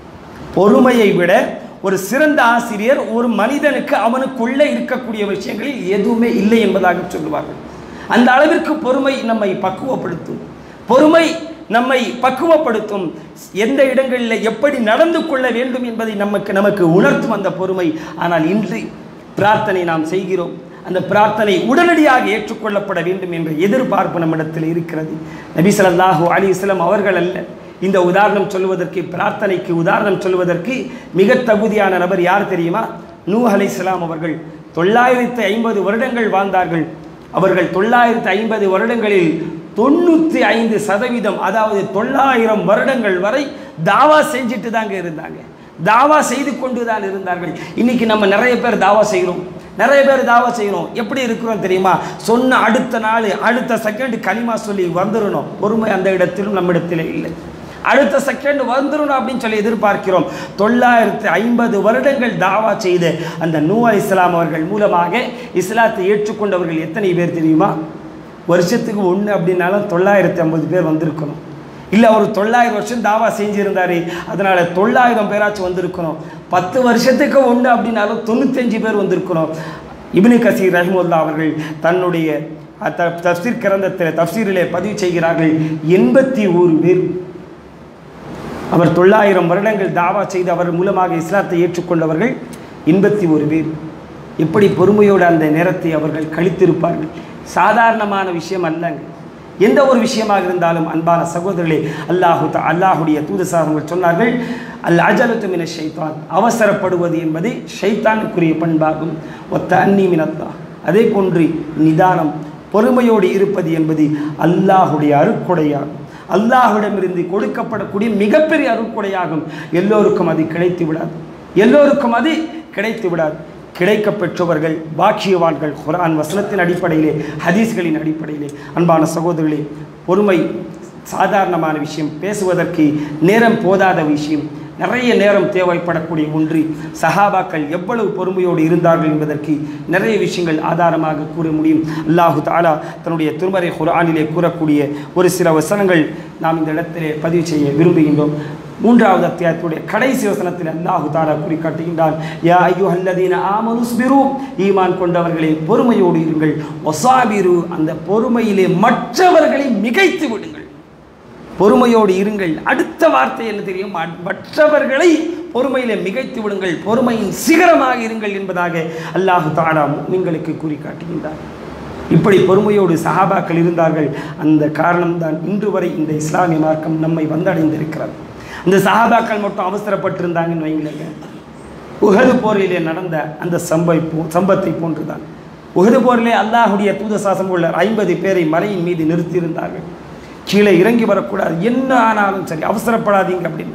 பொறுமையை விட ஒரு சிறந்த ஆசிரியர் ஒரு மனிதனுக்கு அவனுக்குள்ளே இருக்கக்கூடிய விஷயங்களில் எதுவுமே இல்லை என்பதாக சொல்லுவார்கள் அந்த அளவிற்கு பொறுமை நம்மை பக்குவப்படுத்தும் பொறுமை நம்மை பக்குவப்படுத்தும் எந்த இடங்களில் எப்படி நடந்து கொள்ள வேண்டும் என்பதை நமக்கு நமக்கு உணர்த்தும் அந்த பொறுமை ஆனால் இன்று பிரார்த்தனை நாம் செய்கிறோம் அந்த பிரார்த்தனை உடனடியாக ஏற்றுக்கொள்ளப்பட வேண்டும் என்ற எதிர்பார்ப்பு நம்மிடத்தில் இருக்கிறது நபி ஸல்லல்லாஹு அலைஹி வஸல்லம் அவர்கள் அல்ல இந்த உதாரணம் சொல்வதற்கு பிரார்த்தனைக்கு உதாரணம் சொல்வதற்கு மிக தகுதியான நபர் யார் தெரியுமா நூ அலைஹிஸ்ஸலாம் அவர்கள் தொள்ளாயிரத்து ஐம்பது வருடங்கள் வாழ்ந்தார்கள் அவர்கள் தொள்ளாயிரத்து ஐம்பது வருடங்களில் தொண்ணூற்றி ஐந்து சதவீதம் அதாவது தொள்ளாயிரம் வருடங்கள் வரை தாவா செஞ்சுட்டு தாங்க இருந்தாங்க தாவா செய்து கொண்டு தான் இருந்தார்கள் இன்னைக்கு நம்ம நிறைய பேர் தாவா செய்கிறோம் நிறைய பேர் தாவா செய்கிறோம் எப்படி இருக்கிறோம் தெரியுமா சொன்ன அடுத்த நாள் அடுத்த செகண்ட் கனிமா சொல்லி வந்துடணும் பொறுமை அந்த இடத்திலும் நம்மிடத்தில் இல்லை அடுத்த செகண்ட் வந்துடணும் அப்படின்னு சொல்லி எதிர்பார்க்கிறோம் தொள்ளாயிரத்து ஐம்பது வருடங்கள் தாவா செய்த அந்த நூ இஸ்லாம் அவர்கள் மூலமாக இஸ்லாத்தை ஏற்றுக்கொண்டவர்கள் எத்தனை பேர் தெரியுமா வருஷத்துக்கு ஒன்று அப்படின்னாலும் தொள்ளாயிரத்தி ஐம்பது பேர் வந்திருக்கணும் இல்லை அவர் தொள்ளாயிரம் வருஷம் தாவா செஞ்சுருந்தாரு அதனால் தொள்ளாயிரம் பேராச்சும் வந்திருக்கணும் பத்து வருஷத்துக்கு ஒன்று அப்படின்னாலும் தொண்ணூத்தஞ்சு பேர் வந்திருக்கணும் இப்னு கசீர் ரஹிமுல்லா அவர்கள் தன்னுடைய த- தப்சீர் கிரந்தத்தில் தப்சீரிலே பதிவு செய்கிறார்கள் எண்பத்தி ஓரு பேர் அவர் தொள்ளாயிரம் வருடங்கள் தாவா செய்து அவர் மூலமாக இஸ்லாத்தை ஏற்றுக்கொண்டவர்கள் எண்பத்தி ஒரு பேர் எப்படி பொறுமையோடு அந்த நேரத்தை அவர்கள் கழித்திருப்பார்கள் சாதாரணமான விஷயம் அல்லங்க எந்த ஒரு விஷயமாக இருந்தாலும் அன்பான சகோதரர்களே அல்லாஹு த- அல்லாஹுடைய தூதசாரங்கள் சொன்னார்கள் அல் அஜலத்து மின ஷைத்தான் அவசரப்படுவது என்பது ஷைத்தானுக்குரிய பண்பாகும் ஒத்த அன்னி மினத்தா அதே போன்று நிதானம் பொறுமையோடு இருப்பது என்பது அல்லாஹுடைய அருக்குடையாகும் அல்லாஹ்விடமிருந்து கொடுக்கப்படக்கூடிய மிகப்பெரிய அருட்கொடையாகும் எல்லோருக்கும் அது கிடைத்து விடாது எல்லோருக்கும் அது கிடைத்து விடாது கிடைக்க பெற்றவர்கள் பாக்கியவான்கள் குர்ஆன் வசனத்தின் அடிப்படையிலே ஹதீஸ்களின் அடிப்படையிலே அன்பான சகோதரர்களே பொறுமை சாதாரணமான விஷயம் பேசுவதற்கு நேரம் போதாத விஷயம் நிறைய நேரம் தேவைப்படக்கூடிய ஒன்று சஹாபாக்கள் எவ்வளவு பொறுமையோடு இருந்தார்கள் என்பதற்கு நிறைய விஷயங்கள் ஆதாரமாக கூற முடியும் அல்லாஹு தாலா தன்னுடைய திருமறை குர்ஆனிலே கூறக்கூடிய ஒரு சில வசனங்கள் நாம் இந்த இடத்திலே பதிவு செய்ய விரும்புகின்றோம் மூன்றாவது அத்தியாயத்துடைய கடைசி வசனத்தில் அல்லாஹு தாலா குறிக்காட்டுகின்றான் யா ஐயோ அல்லதீன ஆமனுஸ்பிரு ஈமான் கொண்டவர்களே பொறுமையோடு இருங்கள் ஒசாபிரு அந்த பொறுமையிலே மற்றவர்களை மிகைத்து விடுங்கள் பொறுமையோடு இருங்கள் அடுத்த வார்த்தை என்ன தெரியும் ம- மற்றவர்களை பொறுமையிலே மிகைத்து விடுங்கள் பொறுமையின் சிகரமாக இருங்கள் என்பதாக அல்லாஹு தாலா உங்களுக்கு கூறி காட்டுகின்றார் இப்படி பொறுமையோடு சஹாபாக்கள் இருந்தார்கள் அந்த காரணம்தான் இன்று வரை இந்த இஸ்லாமிய மார்க்கம் நம்மை வந்தடைந்திருக்கிறது இந்த சஹாபாக்கள் மட்டும் அவசரப்பட்டிருந்தாங்கன்னு வைங்களேங்க உஹது போரிலே நடந்த அந்த சம்பை போ சம்பத்தை போன்றுதான் உஹது போரிலே அல்லாஹுடைய தூதசாசம் உள்ள ஐம்பது பேரை மலையின் மீது நிறுத்தியிருந்தார்கள் கீழே இறங்கி வரக்கூடாது என்ன ஆனாலும் சரி அவசரப்படாதீங்க அப்படின்னா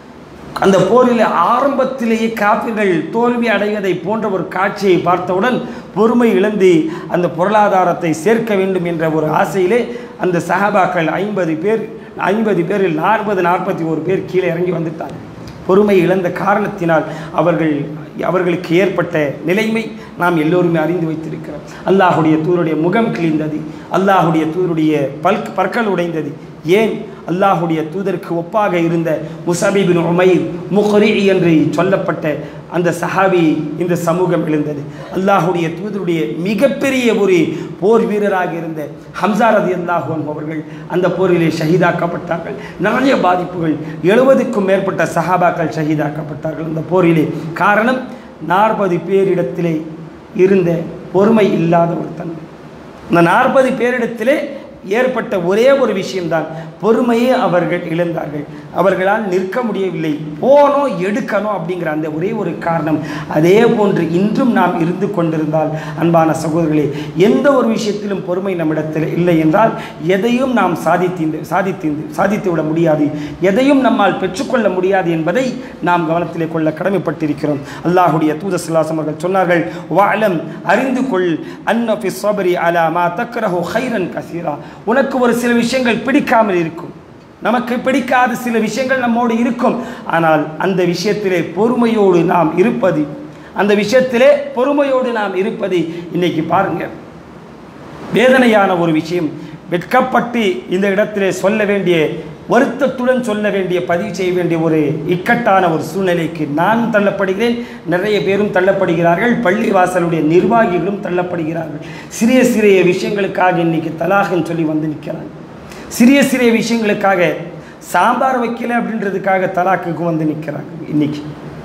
அந்த போரில் ஆரம்பத்திலேயே காப்பிர்கள் தோல்வி அடைவதை போன்ற ஒரு காட்சியை பார்த்தவுடன் பொறுமை இழந்து அந்த பொருளாதாரத்தை சேர்க்க வேண்டும் என்ற ஒரு ஆசையிலே அந்த சஹாபாக்கள் ஐம்பது பேர் ஐம்பது பேரில் நாற்பது நாற்பத்தி ஒரு பேர் கீழே இறங்கி வந்துட்டாங்க பொறுமை இழந்த காரணத்தினால் அவர்கள் அவர்களுக்கு ஏற்பட்ட நிலைமை நாம் எல்லோருமே அறிந்து வைத்திருக்கிறோம் அல்லாஹுடைய தூருடைய முகம் கிழிந்தது அல்லாஹுடைய தூருடைய பல் பற்கள் உடைந்தது ஏன் அல்லாஹுடைய தூதருக்கு ஒப்பாக இருந்த முசபிபின் உமைர் முஹரி என்று சொல்லப்பட்ட அந்த சஹாபி இந்த சமூகம் எழுந்தது அல்லாஹுடைய தூதருடைய மிகப்பெரிய ஒரு போர் வீரராக இருந்த ஹம்சா ரதி அல்லாஹு அவர்கள் அந்த போரிலே ஷஹீதாக்கப்பட்டார்கள் நிறைய பாதிப்புகள் எழுபதுக்கும் மேற்பட்ட சஹாபாக்கள் ஷஹீதாக்கப்பட்டார்கள் அந்த போரிலே காரணம் நாற்பது பேரிடத்திலே இருந்த பொறுமை இல்லாத ஒரு தன்மை இந்த நாற்பது பேரிடத்திலே ஏற்பட்ட ஒரே ஒரு விஷயம்தான் பொறுமையே அவர்கள் இழந்தார்கள் அவர்களால் நிற்க முடியவில்லை போனோம் எடுக்கணும் அப்படிங்கிற அந்த ஒரே ஒரு காரணம் அதே போன்று இன்றும் நாம் இருந்து கொண்டிருந்தால் அன்பான சகோதரர்களே எந்த ஒரு விஷயத்திலும் பொறுமை நம்மிடத்தில் இல்லை என்றால் எதையும் நாம் சாதித்து சாதித்து சாதித்து விட முடியாது எதையும் நம்மால் பெற்றுக்கொள்ள முடியாது என்பதை நாம் கவனத்திலே கொள்ள கடமைப்பட்டிருக்கிறோம் அல்லாஹுடைய தூத சிலாசம் அவர்கள் சொன்னார்கள் வாலம் அறிந்து கொள் அன்னஃபி சபரி அலா மா தக்ரஹு ஹைரன் கசீரா உனக்கு ஒரு சில விஷயங்கள் பிடிக்காமல் இருக்கும் நமக்கு பிடிக்காத சில விஷயங்கள் நம்மோடு இருக்கும் ஆனால் அந்த விஷயத்திலே பொறுமையோடு நாம் இருப்பது அந்த விஷயத்திலே பொறுமையோடு நாம் இருப்பது இன்னைக்கு பாருங்க வேதனையான ஒரு விஷயம் வெட்கப்பட்டு இந்த இடத்திலே சொல்ல வேண்டிய வருத்தத்துடன் சொல்ல வேண்டிய பதிவு செய்ய வேண்டிய ஒரு இக்கட்டான ஒரு சூழ்நிலைக்கு நான் தள்ளப்படுகிறேன் நிறைய பேரும் தள்ளப்படுகிறார்கள் பள்ளி வாசலுடைய நிர்வாகிகளும் தள்ளப்படுகிறார்கள் சிறிய சிறிய விஷயங்களுக்காக இன்னைக்கு தலாகன்னு சொல்லி வந்து நிற்கிறாங்க சிறிய சிறிய விஷயங்களுக்காக சாம்பார் வைக்கல அப்படின்றதுக்காக தலாக்குக்கு வந்து நிற்கிறாங்க இன்னைக்கு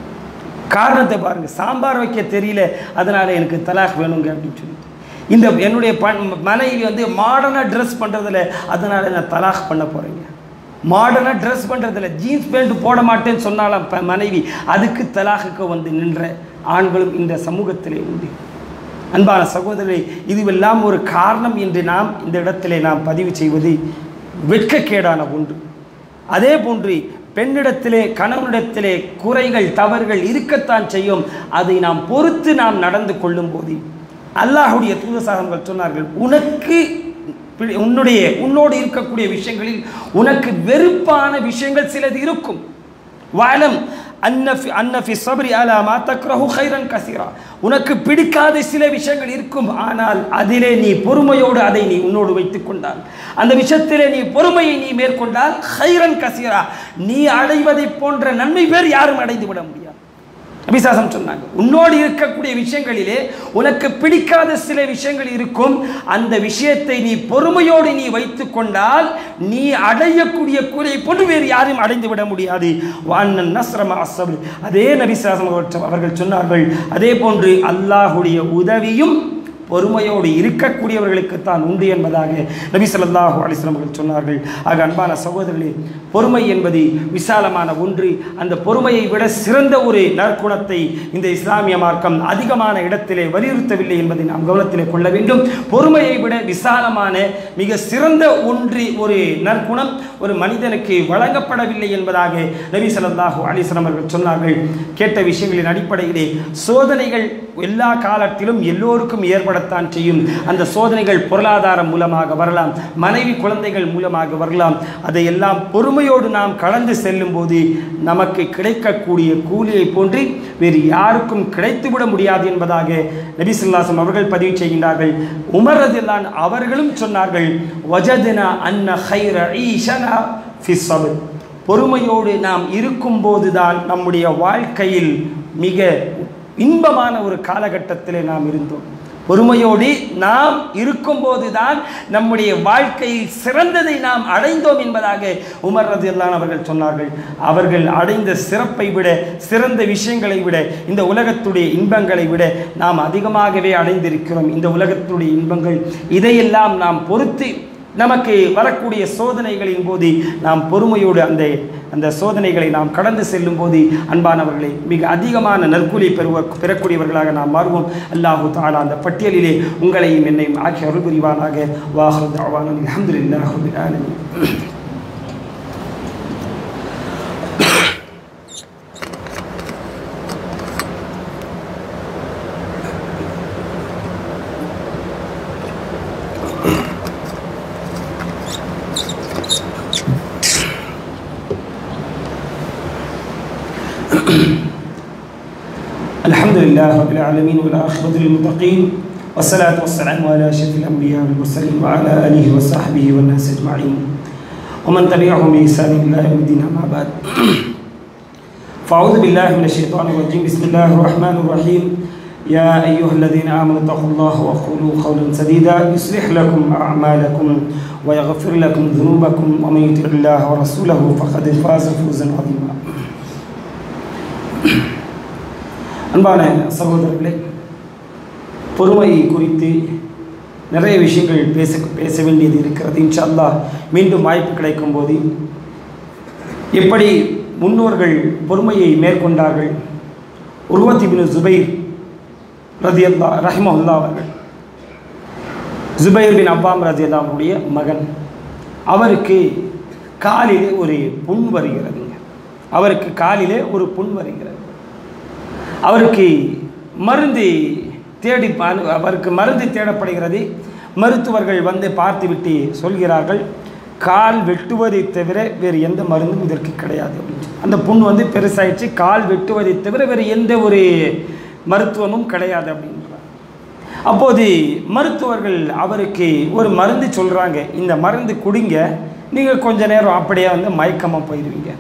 காரணத்தை பாருங்கள் சாம்பார் வைக்க தெரியல அதனால் எனக்கு தலாக் வேணுங்க அப்படின்னு சொல்லிட்டு இந்த என்னுடைய பண் மனைவி வந்து மாடர்னாக ட்ரெஸ் பண்ணுறதில்ல அதனால் நான் தலாக் பண்ண போகிறேங்க மாடர்னாக ட்ரெஸ் பண்ணுறதில்ல ஜீன்ஸ் பேண்ட் போட மாட்டேன்னு சொன்னாலும் ப- மனைவி அதுக்கு தலாகுக்கு வந்து நின்ற ஆண்களும் இந்த சமூகத்திலே உண்டு அன்பான சகோதரரை இதுவெல்லாம் ஒரு காரணம் என்று நாம் இந்த இடத்திலே நாம் பதிவு செய்வது வெட்கக்கேடான ஒன்று அதே போன்று பெண்ணிடத்திலே கணவனிடத்திலே குறைகள் தவறுகள் இருக்கத்தான் செய்யும் அதை நாம் பொறுத்து நாம் நடந்து கொள்ளும் போது அல்லாஹுடைய தூதசாகங்கள் சொன்னார்கள் உனக்கு பி- உன்னுடைய உன்னோடு இருக்கக்கூடிய விஷயங்களில் உனக்கு வெறுப்பான விஷயங்கள் சிலது இருக்கும் வாலம் அன்னஃபி அன்னஃபி சபரி அலா மா தக்ரஹு ஹைரன் கசீரா உனக்கு பிடிக்காத சில விஷயங்கள் இருக்கும் ஆனால் அதிலே நீ பொறுமையோடு அதை நீ உன்னோடு வைத்துக் கொண்டால் அந்த விஷயத்திலே நீ பொறுமையை நீ மேற்கொண்டால் ஹைரன் கசீரா நீ அடைவதைப் போன்ற நன்மை வேறு யாரும் அடைந்து விட முடியாது அபிசாசம் சொன்னாங்க உன்னோடு இருக்கக்கூடிய விஷயங்களிலே உனக்கு பிடிக்காத சில விஷயங்கள் இருக்கும் அந்த விஷயத்தை நீ பொறுமையோடு நீ வைத்துக் கொண்டால் நீ அடையக்கூடிய கூலியை போன்று வேறு யாரும் அடைந்து விட முடியாது வான்னன் நஸ்ரம அசபு அதே நபிசாசம் அவர்கள் சொன்னார்கள் அதே போன்று அல்லாஹுடைய உதவியும் பொறுமையோடு இருக்கக்கூடியவர்களுக்கு தான் உண்டு என்பதாக நபி ஸல்லல்லாஹு அலைஹி வஸல்லம் அவர்கள் சொன்னார்கள் ஆக அன்பான சகோதரர்களே பொறுமை என்பது விசாலமான ஒன்று அந்த பொறுமையை விட சிறந்த ஒரு நற்குணத்தை இந்த இஸ்லாமிய மார்க்கம் அதிகமான இடத்திலே வலியுறுத்தவில்லை என்பதை நாம் கவனத்திலே கொள்ள வேண்டும் பொறுமையை விட விசாலமான மிக சிறந்த ஒன்று ஒரு நற்குணம் ஒரு மனிதனுக்கு வழங்கப்படவில்லை என்பதாக நபி ஸல்லல்லாஹு அலைஹி வஸல்லம் அவர்கள் சொன்னார்கள் கேட்ட விஷயங்களின் அடிப்படையிலே சோதனைகள் எல்லா காலத்திலும் எல்லோருக்கும் ஏற்படத்தான் செய்யும் அந்த சோதனைகள் பொருளாதாரம் மூலமாக வரலாம் மனைவி குழந்தைகள் மூலமாக வரலாம் அதையெல்லாம் பொறுமையோடு நாம் கடந்து செல்லும் போது நமக்கு கிடைக்கக்கூடிய கூலியை போன்று வேறு யாருக்கும் கிடைத்துவிட முடியாது என்பதாக நபி ஸல்லல்லாஹு அவர்கள் பதிவு செய்கின்றார்கள் உமர் ரதியல்லான் அவர்களும் சொன்னார்கள் வஜதனா அன்ன ஹைர ஈஷனா ஃபி ஸப்ர் பொறுமையோடு நாம் இருக்கும்போதுதான் நம்முடைய வாழ்க்கையில் மிக இன்பமான ஒரு காலகட்டத்திலே நாம் இருந்தோம் பொறுமையோடு நாம் இருக்கும்போது தான் நம்முடைய வாழ்க்கையில் சிறந்ததை நாம் அடைந்தோம் என்பதாக உமர் ரதியல்லான் அவர்கள் சொன்னார்கள் அவர்கள் அடைந்த சிறப்பை விட சிறந்த விஷயங்களை விட இந்த உலகத்துடைய இன்பங்களை விட நாம் அதிகமாகவே அடைந்திருக்கிறோம் இந்த உலகத்துடைய இன்பங்கள் இதையெல்லாம் நாம் பொறுத்து நமக்கு வரக்கூடிய சோதனைகளின் போது நாம் பொறுமையோடு அந்த அந்த சோதனைகளை நாம் கடந்து செல்லும் போது அன்பானவர்களை மிக அதிகமான நற்கூலி பெறுவ பெறக்கூடியவர்களாக நாம் மாறுவோம் அல்லாஹு தாலா அந்த பட்டியலிலே உங்களையும் என்னையும் ஆகிய அருள் புரிவானாக வாஹர் தாவான அல்ஹம்துலில்லாஹி ரப்பில் ஆலமீன் الحمد لله رب العالمين والآخرة للمتقين والصلاة والسلام على أشرف الأنبياء والمرسلين وعلى آله وصحبه والناس أجمعين ومن تبعهم بإحسان إلى يوم الدين أما بعد فأعوذ بالله من الشيطان الرجيم بسم الله الرحمن الرحيم يا أيها الذين آمنوا اتقوا الله وقولوا قولا سديدا يصلح لكم أعمالكم ويغفر لكم ذنوبكم ومن يطع الله ورسوله فقد فاز فوزا عظيما அன்பான சகோதரர்களே பொறுமையை குறித்து நிறைய விஷயங்கள் பேச பேச வேண்டியது இருக்கிறது இன்ஷா அல்லாஹ் மீண்டும் வாய்ப்பு கிடைக்கும் போது எப்படி முன்னோர்கள் பொறுமையை மேற்கொண்டார்கள் உருவத்தி பின் ஜுபைர் ரதி அல்லா ரஹிமஹுல்லா அவர்கள் ஜுபைர் பின் அப்பாம் ரதி அல்லாவுடைய மகன் அவருக்கு காலிலே ஒரு புண் வருகிறதுங்க அவருக்கு காலிலே ஒரு புண் வருகிறது அவருக்கு மருந்து தேடி பா- அவருக்கு மருந்து தேடப்படுகிறது மருத்துவர்கள் வந்து பார்த்துவிட்டு சொல்கிறார்கள் கால் வெட்டுவதை தவிர வேறு எந்த மருந்தும் இதற்கு கிடையாது அப்படின்னு சொல்லி. அந்த புண் வந்து பெருசாயிடுச்சு கால் வெட்டுவதை தவிர வேறு எந்த ஒரு மருத்துவமும் கிடையாது அப்படின்றாங்க அப்போது மருத்துவர்கள் அவருக்கு ஒரு மருந்து சொல்கிறாங்க இந்த மருந்து குடிங்க நீங்கள் கொஞ்ச நேரம் அப்படியே வந்து மயக்கமாக போயிடுவீங்க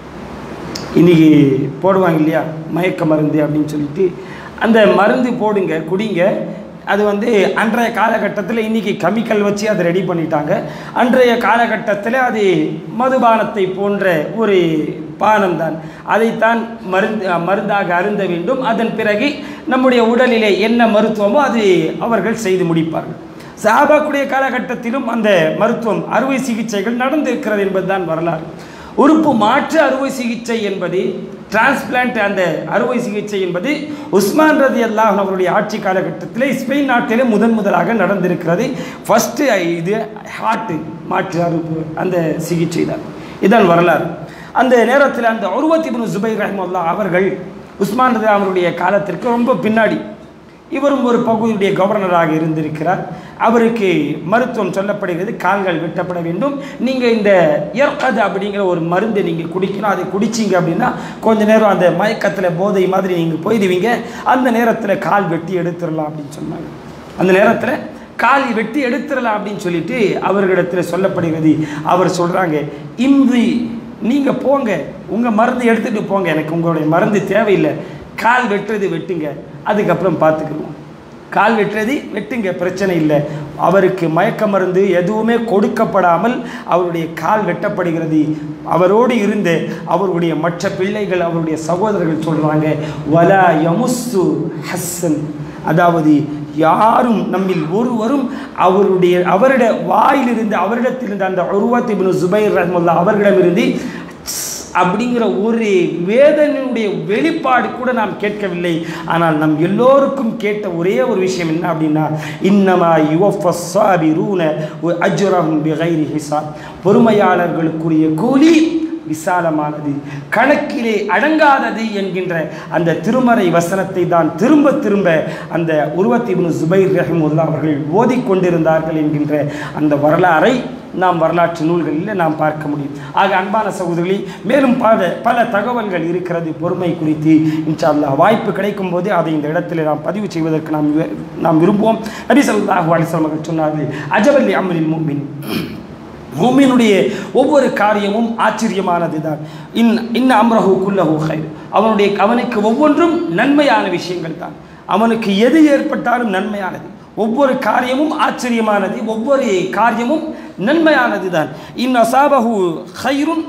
இன்னைக்கு போடுவாங்க இல்லையா மயக்க மருந்து அப்படின்னு சொல்லிட்டு அந்த மருந்து போடுங்க குடிங்க அது வந்து அன்றைய காலகட்டத்தில் இன்னைக்கு கெமிக்கல் வச்சு அதை ரெடி பண்ணிட்டாங்க அன்றைய காலகட்டத்தில் அது மதுபானத்தை போன்ற ஒரு பானம் தான் அதைத்தான் மருந்து மருந்தாக அருந்த வேண்டும் அதன் பிறகு நம்முடைய உடலிலே என்ன மருத்துவமோ அது அவர்கள் செய்து முடிப்பார்கள் சாபாக்குடைய காலகட்டத்திலும் அந்த மருத்துவம் அறுவை சிகிச்சைகள் நடந்திருக்கிறது என்பதுதான் வரலாறு உறுப்பு மாற்று அறுவை சிகிச்சை என்பது டிரான்ஸ்பிளான்ட் அந்த அறுவை சிகிச்சை என்பது உஸ்மான் ரதி அல்லாஹ் அவருடைய ஆட்சி காலகட்டத்தில் ஸ்பெயின் நாட்டிலே முதன் முதலாக நடந்திருக்கிறது ஃபஸ்ட்டு இது ஹார்ட் மாற்று அறுப்பு அந்த சிகிச்சை தான் இதான் வரலாறு அந்த நேரத்தில் அந்த உருவத்தி பின் ஜுபைர் ரஹ்மல்லா அவர்கள் உஸ்மான் ரதி அவருடைய காலத்திற்கு ரொம்ப பின்னாடி இவரும் ஒரு பகுதியுடைய கவர்னராக இருந்திருக்கிறார் அவருக்கு மருத்துவம் சொல்லப்படுகிறது கால்கள் வெட்டப்பட வேண்டும் நீங்கள் இந்த ஏற்கது அப்படிங்கிற ஒரு மருந்தை நீங்கள் குடிக்கணும் அதை குடிச்சிங்க அப்படின்னா கொஞ்ச நேரம் அந்த மயக்கத்தில் போதை மாதிரி நீங்கள் போயிடுவீங்க அந்த நேரத்தில் கால் வெட்டி எடுத்துடலாம் அப்படின்னு சொன்னாங்க அந்த நேரத்தில் கால் வெட்டி எடுத்துடலாம் அப்படின்னு சொல்லிட்டு அவர்களிடத்தில் சொல்லப்படுகிறது அவர் சொல்கிறாங்க இம்ரி நீங்கள் போங்க உங்கள் மருந்து எடுத்துகிட்டு போங்க எனக்கு உங்களுடைய மருந்து தேவையில்லை கால் வெட்டுறது வெட்டுங்க அதுக்கப்புறம் பார்த்துக்குருவோம் கால் வெட்டுறது வெட்டுங்க பிரச்சனை இல்லை அவருக்கு மயக்க மருந்து எதுவுமே கொடுக்கப்படாமல் அவருடைய கால் வெட்டப்படுகிறது அவரோடு இருந்த அவருடைய மற்ற பிள்ளைகள் அவருடைய சகோதரர்கள் சொல்கிறாங்க வலா யமுஸ்ஸு ஹஸ்ஸன் அதாவது யாரும் நம்மில் ஒருவரும் அவருடைய அவருடைய வாயிலிருந்து அவரிடத்திலிருந்து அந்த உருவத்தி பின் சுபைர் ரஹ்முல்லா அவர்களிடமிருந்து அப்படிங்கிற ஒரு வேதனையுடைய வெளிப்பாடு கூட நாம் கேட்கவில்லை ஆனால் நம் எல்லோருக்கும் கேட்ட ஒரே ஒரு விஷயம் என்ன அப்படின்னா இன்னமா யுவஃபஸ்ஸாபிரூன அஜ்ரஹும் பிகைரி ஹிசாப் பொறுமையாளர்களுக்குரிய கூலி விசாலமானது கணக்கிலே அடங்காதது என்கின்ற அந்த திருமறை வசனத்தை தான் திரும்ப திரும்ப அந்த உருவத்தி இப்னு ஜுபைர் ரஹிமுல்லா அவர்கள் ஓதிக்கொண்டிருந்தார்கள் என்கின்ற அந்த வரலாறை நாம் வரலாற்று நூல்களில் நாம் பார்க்க முடியும் ஆக அன்பான சகோதரர்களே மேலும் பல பல தகவல்கள் இருக்கிறது பொறுமை குறித்து இன்ஷா அல்லாஹ் வாய்ப்பு கிடைக்கும் போதே அதை இந்த இடத்துல நாம் பதிவு செய்வதற்கு நாம் வி- நாம் விரும்புவோம் நபி ஸல்லல்லாஹு அலைஹி வஸல்லம் அவர்கள் சொன்னார்கள் அஜபல்லி அம்ரில் முஃமின் மூமினுடைய ஒவ்வொரு காரியமும் ஆச்சரியமானது தான் இன் இன்ன அம்ரஹு குல்லஹு ஹைர் அவனுடைய அவனுக்கு ஒவ்வொன்றும் நன்மையான விஷயங்கள் தான் அவனுக்கு எது ஏற்பட்டாலும் நன்மையானது ஒவ்வொரு காரியமும் ஆச்சரியமானது ஒவ்வொரு காரியமும் நன்மையானது தான் இன் அசாபஹு ஹைருன்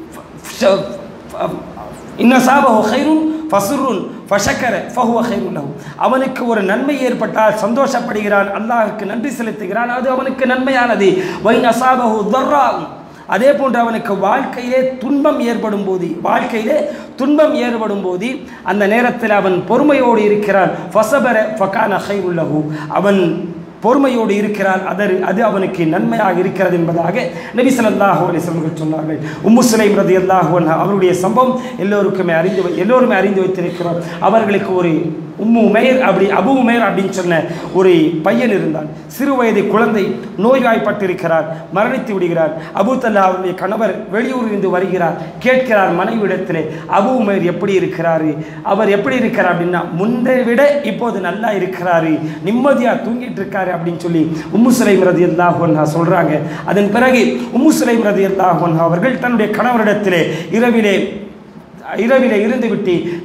இன்ன சாபஹு ஹைருன் ஃபசுருன் ஃபஷக்கர ஃபஹுவ ஹைருன் லஹு அவனுக்கு ஒரு நன்மை ஏற்பட்டால் சந்தோஷப்படுகிறான் அல்லாஹ்வுக்கு நன்றி செலுத்துகிறான் அது அவனுக்கு நன்மையானது வைன் அசாபஹு தர்ராவும் அதே போன்று அவனுக்கு வாழ்க்கையிலே துன்பம் ஏற்படும் போது வாழ்க்கையிலே துன்பம் ஏற்படும் போது அந்த நேரத்தில் அவன் பொறுமையோடு இருக்கிறான் ஃபசபர ஃபகான ஹைருல்லஹு அவன் பொறுமையோடு இருக்கிறான் அதர் அது அவனுக்கு நன்மையாக இருக்கிறது என்பதாக நபி ஸல்லல்லாஹு அலைஹி வஸல்லம் சொன்னார்கள் உம்மு சுலைம் ரலியல்லாஹு அன்ஹா அவருடைய சம்பவம் எல்லோருக்குமே அறிந்து வை- எல்லோருமே அறிந்து வைத்திருக்கிறோம் அவர்களுக்கு ஒரு உம்மு உமேர் அப்படி அபு உமேர் அப்படின்னு சொன்ன ஒரு பையன் இருந்தான் சிறு வயது குழந்தை நோய்வாய்ப்பட்டிருக்கிறார் மரணித்து விடுகிறார் அபு தல்லா அவருடைய கணவர் வெளியூரிலிருந்து வருகிறார் கேட்கிறார் மனைவியிடத்திலே அபு உமேர் எப்படி இருக்கிறாரு அவர் எப்படி இருக்கிறார் அப்படின்னா முன்பை விட இப்போது நல்லா இருக்கிறாரு நிம்மதியாக தூங்கிட்டு இருக்காரு அப்படின்னு சொல்லி உம்மு சுலைம் ரதி அல்லாஹா சொல்கிறாங்க அதன் பிறகு உம்மு சுலைம் ரதி அல்லாஹா அவர்கள் தன்னுடைய கணவரிடத்திலே இரவிலே இரவிலே இருந்துவிட்டு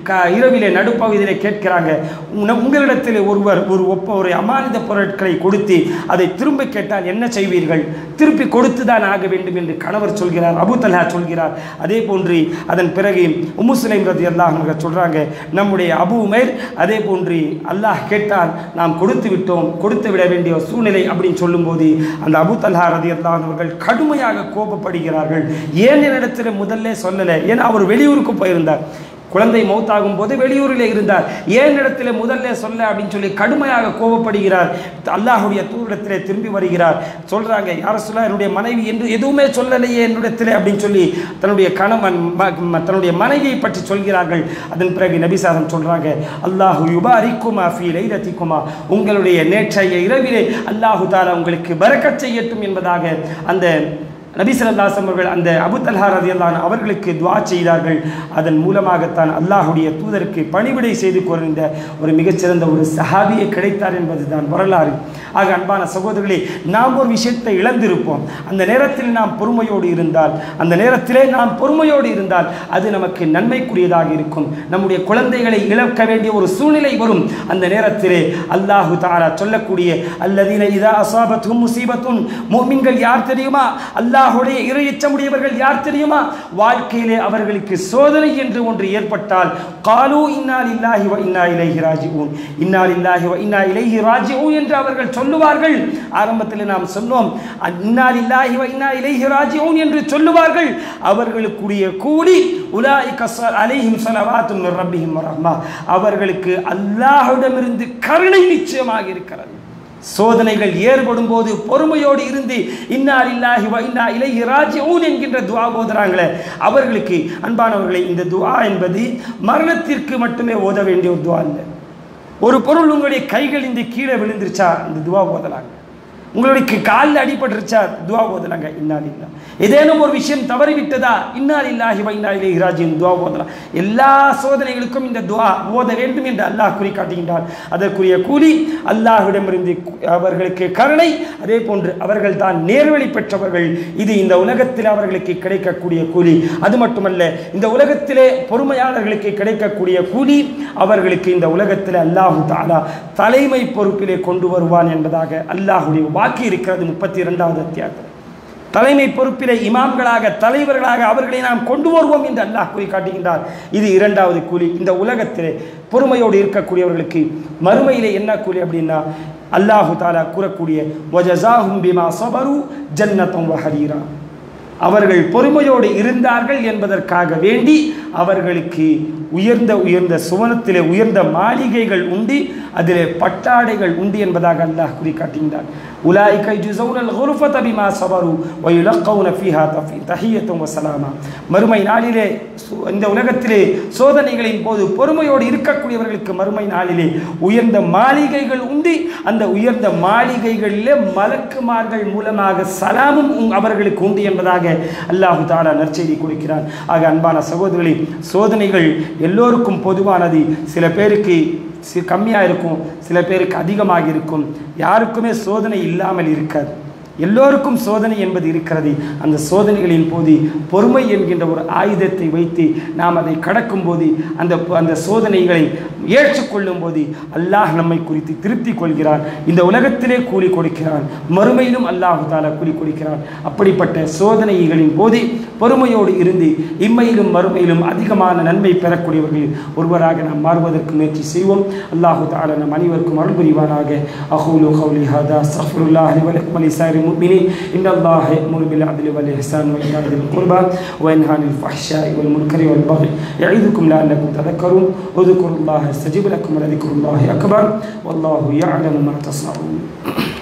க இரவிலே நடுப்பகுதியிலே கேட்கிறாங்க உன- உங்களிடத்தில் ஒருவர் ஒரு ஒப்ப ஒரு அமானித பொருட்களை கொடுத்து அதை திரும்ப கேட்டால் என்ன செய்வீர்கள் திருப்பி கொடுத்து தான் ஆக வேண்டும் என்று கணவர் சொல்கிறார் அபு தல்ஹா சொல்கிறார் அதே போன்று அதன் பிறகு உம்மு சுலைம் ரதி அல்லாஹ் சொல்கிறாங்க நம்முடைய அபு உமேர் அதே போன்று அல்லாஹ் கேட்டால் நாம் கொடுத்து விட்டோம் கொடுத்து விட வேண்டிய ஒரு சூழ்நிலை அப்படின்னு சொல்லும்போது அந்த அபு தல்ஹா ரதி அல்லாஹ் அவர்கள் கடுமையாக கோபப்படுகிறார்கள் ஏன் என்னிடத்தில் முதல்ல சொல்லலை ஏன்னா அவர் வெளியூருக்கு போயிருந்தார் குழந்தை மௌத்தாகும் போது வெளியூரில் இருந்தார் ஏன் இடத்துல முதல்ல சொல்ல அப்படின்னு சொல்லி கடுமையாக கோபப்படுகிறார் அல்லாஹுடைய தூரிடத்திலே திரும்பி வருகிறார் சொல்றாங்க யார சொல்ல என்னுடைய மனைவி என்று எதுவுமே சொல்லலையே என்னிடத்திலே அப்படின்னு சொல்லி தன்னுடைய கணவன் ம- ம- தன்னுடைய மனைவியை பற்றி சொல்கிறார்கள் அதன் பிறகு நபிசாதம் சொல்றாங்க அல்லாஹு யுபாரிக்குமா ஃபீ லைலத்திக்குமா உங்களுடைய நேற்றைய இரவிலே அல்லாஹு தாலா உங்களுக்கு பரக்கச் செய்யட்டும் என்பதாக அந்த நபி ஸல்லல்லாஹு அவர்கள் அந்த அபு தல்ஹா ரதியல்லான் அவர்களுக்கு துஆ செய்தார்கள் அதன் மூலமாகத்தான் அல்லாஹுடைய தூதருக்கு பணிவிடை செய்து கொண்டிருந்த ஒரு மிகச்சிறந்த ஒரு சஹாபியை கிடைத்தார் என்பதுதான் வரலாறு ஆக அன்பான சகோதரர்களே நாம் ஒரு விஷயத்தை இழந்திருப்போம் அந்த நேரத்தில் நாம் பொறுமையோடு இருந்தால் அந்த நேரத்திலே நாம் பொறுமையோடு இருந்தால் அது நமக்கு நன்மைக்குரியதாக இருக்கும் நம்முடைய குழந்தைகளை இழக்க வேண்டிய ஒரு சூழ்நிலை வரும் அந்த நேரத்திலே அல்லாஹு தாலா சொல்லக்கூடிய அல்லதீன இதா அசாபத்தும் முசீபத்தும் முஃமின்கள் யார் தெரியுமா அல்லாஹுடைய இறையச்சமுடையவர்கள் யார் தெரியுமா வாழ்க்கையிலே அவர்களுக்கு சோதனை என்று ஒன்று ஏற்பட்டால் காலு இன்னா லில்லாஹி வ இன்னா இலைஹி ராஜிஊன் இன்னா லில்லாஹி வ இன்னா இலைஹி ராஜிஊன் என்று அவர்கள் சொல்லுவார்கள் ஆரம்பத்தில் நாம் சொன்னோம் இன்னா லில்லாஹி வ இன்னா இலைஹி ராஜிஊன் என்று சொல்லுவார்கள் அவர்களுக்குரிய கூலி உலாயிக ஸ- அலைஹிம் ஸலவாத்தும் மிர் ரப்பிஹிம் வ ரஹ்மா அவர்களுக்கு அல்லாஹ்விடமிருந்து கருணை நிச்சயமாக இருக்கிறது சோதனைகள் ஏற்படும் போது பொறுமையோடு இருந்து இன்னா இல்லாஹி வ இன்னா இலைஹி ராஜிஊன் என்கின்ற துஆ ஓதுறாங்களே அவர்களுக்கு அன்பானவர்களே இந்த துஆ என்பது மரணத்திற்கு மட்டுமே ஓத வேண்டிய ஒரு துஆ இல்லை ஒரு பொருள் உங்களுடைய கைகள் இந்த கீழே விழுந்துருச்சா இந்த துஆ ஓதலாங்க உங்களுக்கு காலில் அடிபட்டுருச்சா துவா ஓதலாங்க இன்னால் இல்லா ஏதேனும் ஒரு விஷயம் தவறிவிட்டதா இன்னால் இல்லாஹி வைனா இலே ராஜின் துவா ஓதலாம் எல்லா சோதனைகளுக்கும் இந்த துவா ஓத வேண்டும் என்று அல்லாஹ் குறி காட்டுகின்றார் அதற்குரிய கூலி அல்லாஹ்விடமிருந்து கு- அவர்களுக்கு கருணை அதே போன்று அவர்கள் தான் நேர்வழி பெற்றவர்கள் இது இந்த உலகத்தில் அவர்களுக்கு கிடைக்கக்கூடிய கூலி அது மட்டுமல்ல இந்த உலகத்திலே பொறுமையாளர்களுக்கு கிடைக்கக்கூடிய கூலி அவர்களுக்கு இந்த உலகத்தில் அல்லாஹு தாலா தலைமை பொறுப்பிலே கொண்டு வருவான் என்பதாக அல்லாஹுடைய வாக்கு இருக்கிறது முப்பத்தி இரண்டாவது அத்தியாயத்தில் தலைமை பொறுப்பிலே இமாம்களாக தலைவர்களாக அவர்களை நாம் கொண்டு வருவோம் என்று அல்லாஹ் கூறி காட்டுகின்றார் இது இரண்டாவது கூலி இந்த உலகத்திலே பொறுமையோடு இருக்கக்கூடியவர்களுக்கு மறுமையிலே என்ன கூலி அப்படின்னா அல்லாஹு தாலா கூறக்கூடிய வஜஸாஹும் பிமா சபரு ஜன்னத்தும் வஹரீரா அவர்கள் பொறுமையோடு இருந்தார்கள் என்பதற்காக வேண்டி அவர்களுக்கு உயர்ந்த உயர்ந்த சுவனத்திலே உயர்ந்த மாளிகைகள் உண்டு அதிலே பட்டாடைகள் உண்டு என்பதாக அல்லாஹ் குறிக்காட்டுகின்றார் உலாய்கை ஜுசௌனல் குருஃபத பிமா சபரு வயுலக்கவுன ஃபீஹா தஃபி தஹியத்தும் வசலாமா மறுமை நாளிலே சு- இந்த உலகத்திலே சோதனைகளின் போது பொறுமையோடு இருக்கக்கூடியவர்களுக்கு மறுமை நாளிலே உயர்ந்த மாளிகைகள் உண்டு அந்த உயர்ந்த மாளிகைகளிலே மலக்குமார்கள் மூலமாக சலாமும் உங்- அவர்களுக்கு உண்டு என்பதாக அல்லாஹு தாலா நற்செய்தி கொடுக்கிறான் ஆக அன்பான சகோதரர்களே சோதனைகள் எல்லோருக்கும் பொதுவானது சில பேருக்கு சி கம்மியாக இருக்கும் சில பேருக்கு அதிகமாக இருக்கும் யாருக்குமே சோதனை இல்லாமல் இருக்காது எல்லோருக்கும் சோதனை என்பது இருக்கிறது அந்த சோதனைகளின் போது பொறுமை என்கின்ற ஒரு ஆயுதத்தை வைத்து நாம் அதை கடக்கும் போது அந்த அந்த சோதனைகளை ஏற்றுக்கொள்ளும் போது அல்லாஹ் நம்மை குறித்து திருப்தி கொள்கிறான் இந்த உலகத்திலே கூலி கொடுக்கிறான் மறுமையிலும் அல்லாஹு தாலா கூலி கொடுக்கிறான் அப்படிப்பட்ட சோதனைகளின் போது பொறுமையோடு இருந்து இம்மையிலும் மறுமையிலும் அதிகமான நன்மை பெறக்கூடியவர்களில் ஒருவராக நாம் மாறுவதற்கு முயற்சி செய்வோம் அல்லாஹு தாலா நம் அனைவருக்கும் அருள் புரிவானாக அஹூலு ஹவுலி ஹதா அஸ்தக்ஃபிருல்லாஹ் லி வலக்கும் ولسائر المؤمنين إن الله يأمر بالعدل والإحسان وإيتاء ذي القربى وينهى عن الفحشاء والمنكر والبغي يعظكم لعلكم تذكرون اذكروا الله يستجب لكم ولذكر الله أكبر والله يعلم ما تصنعون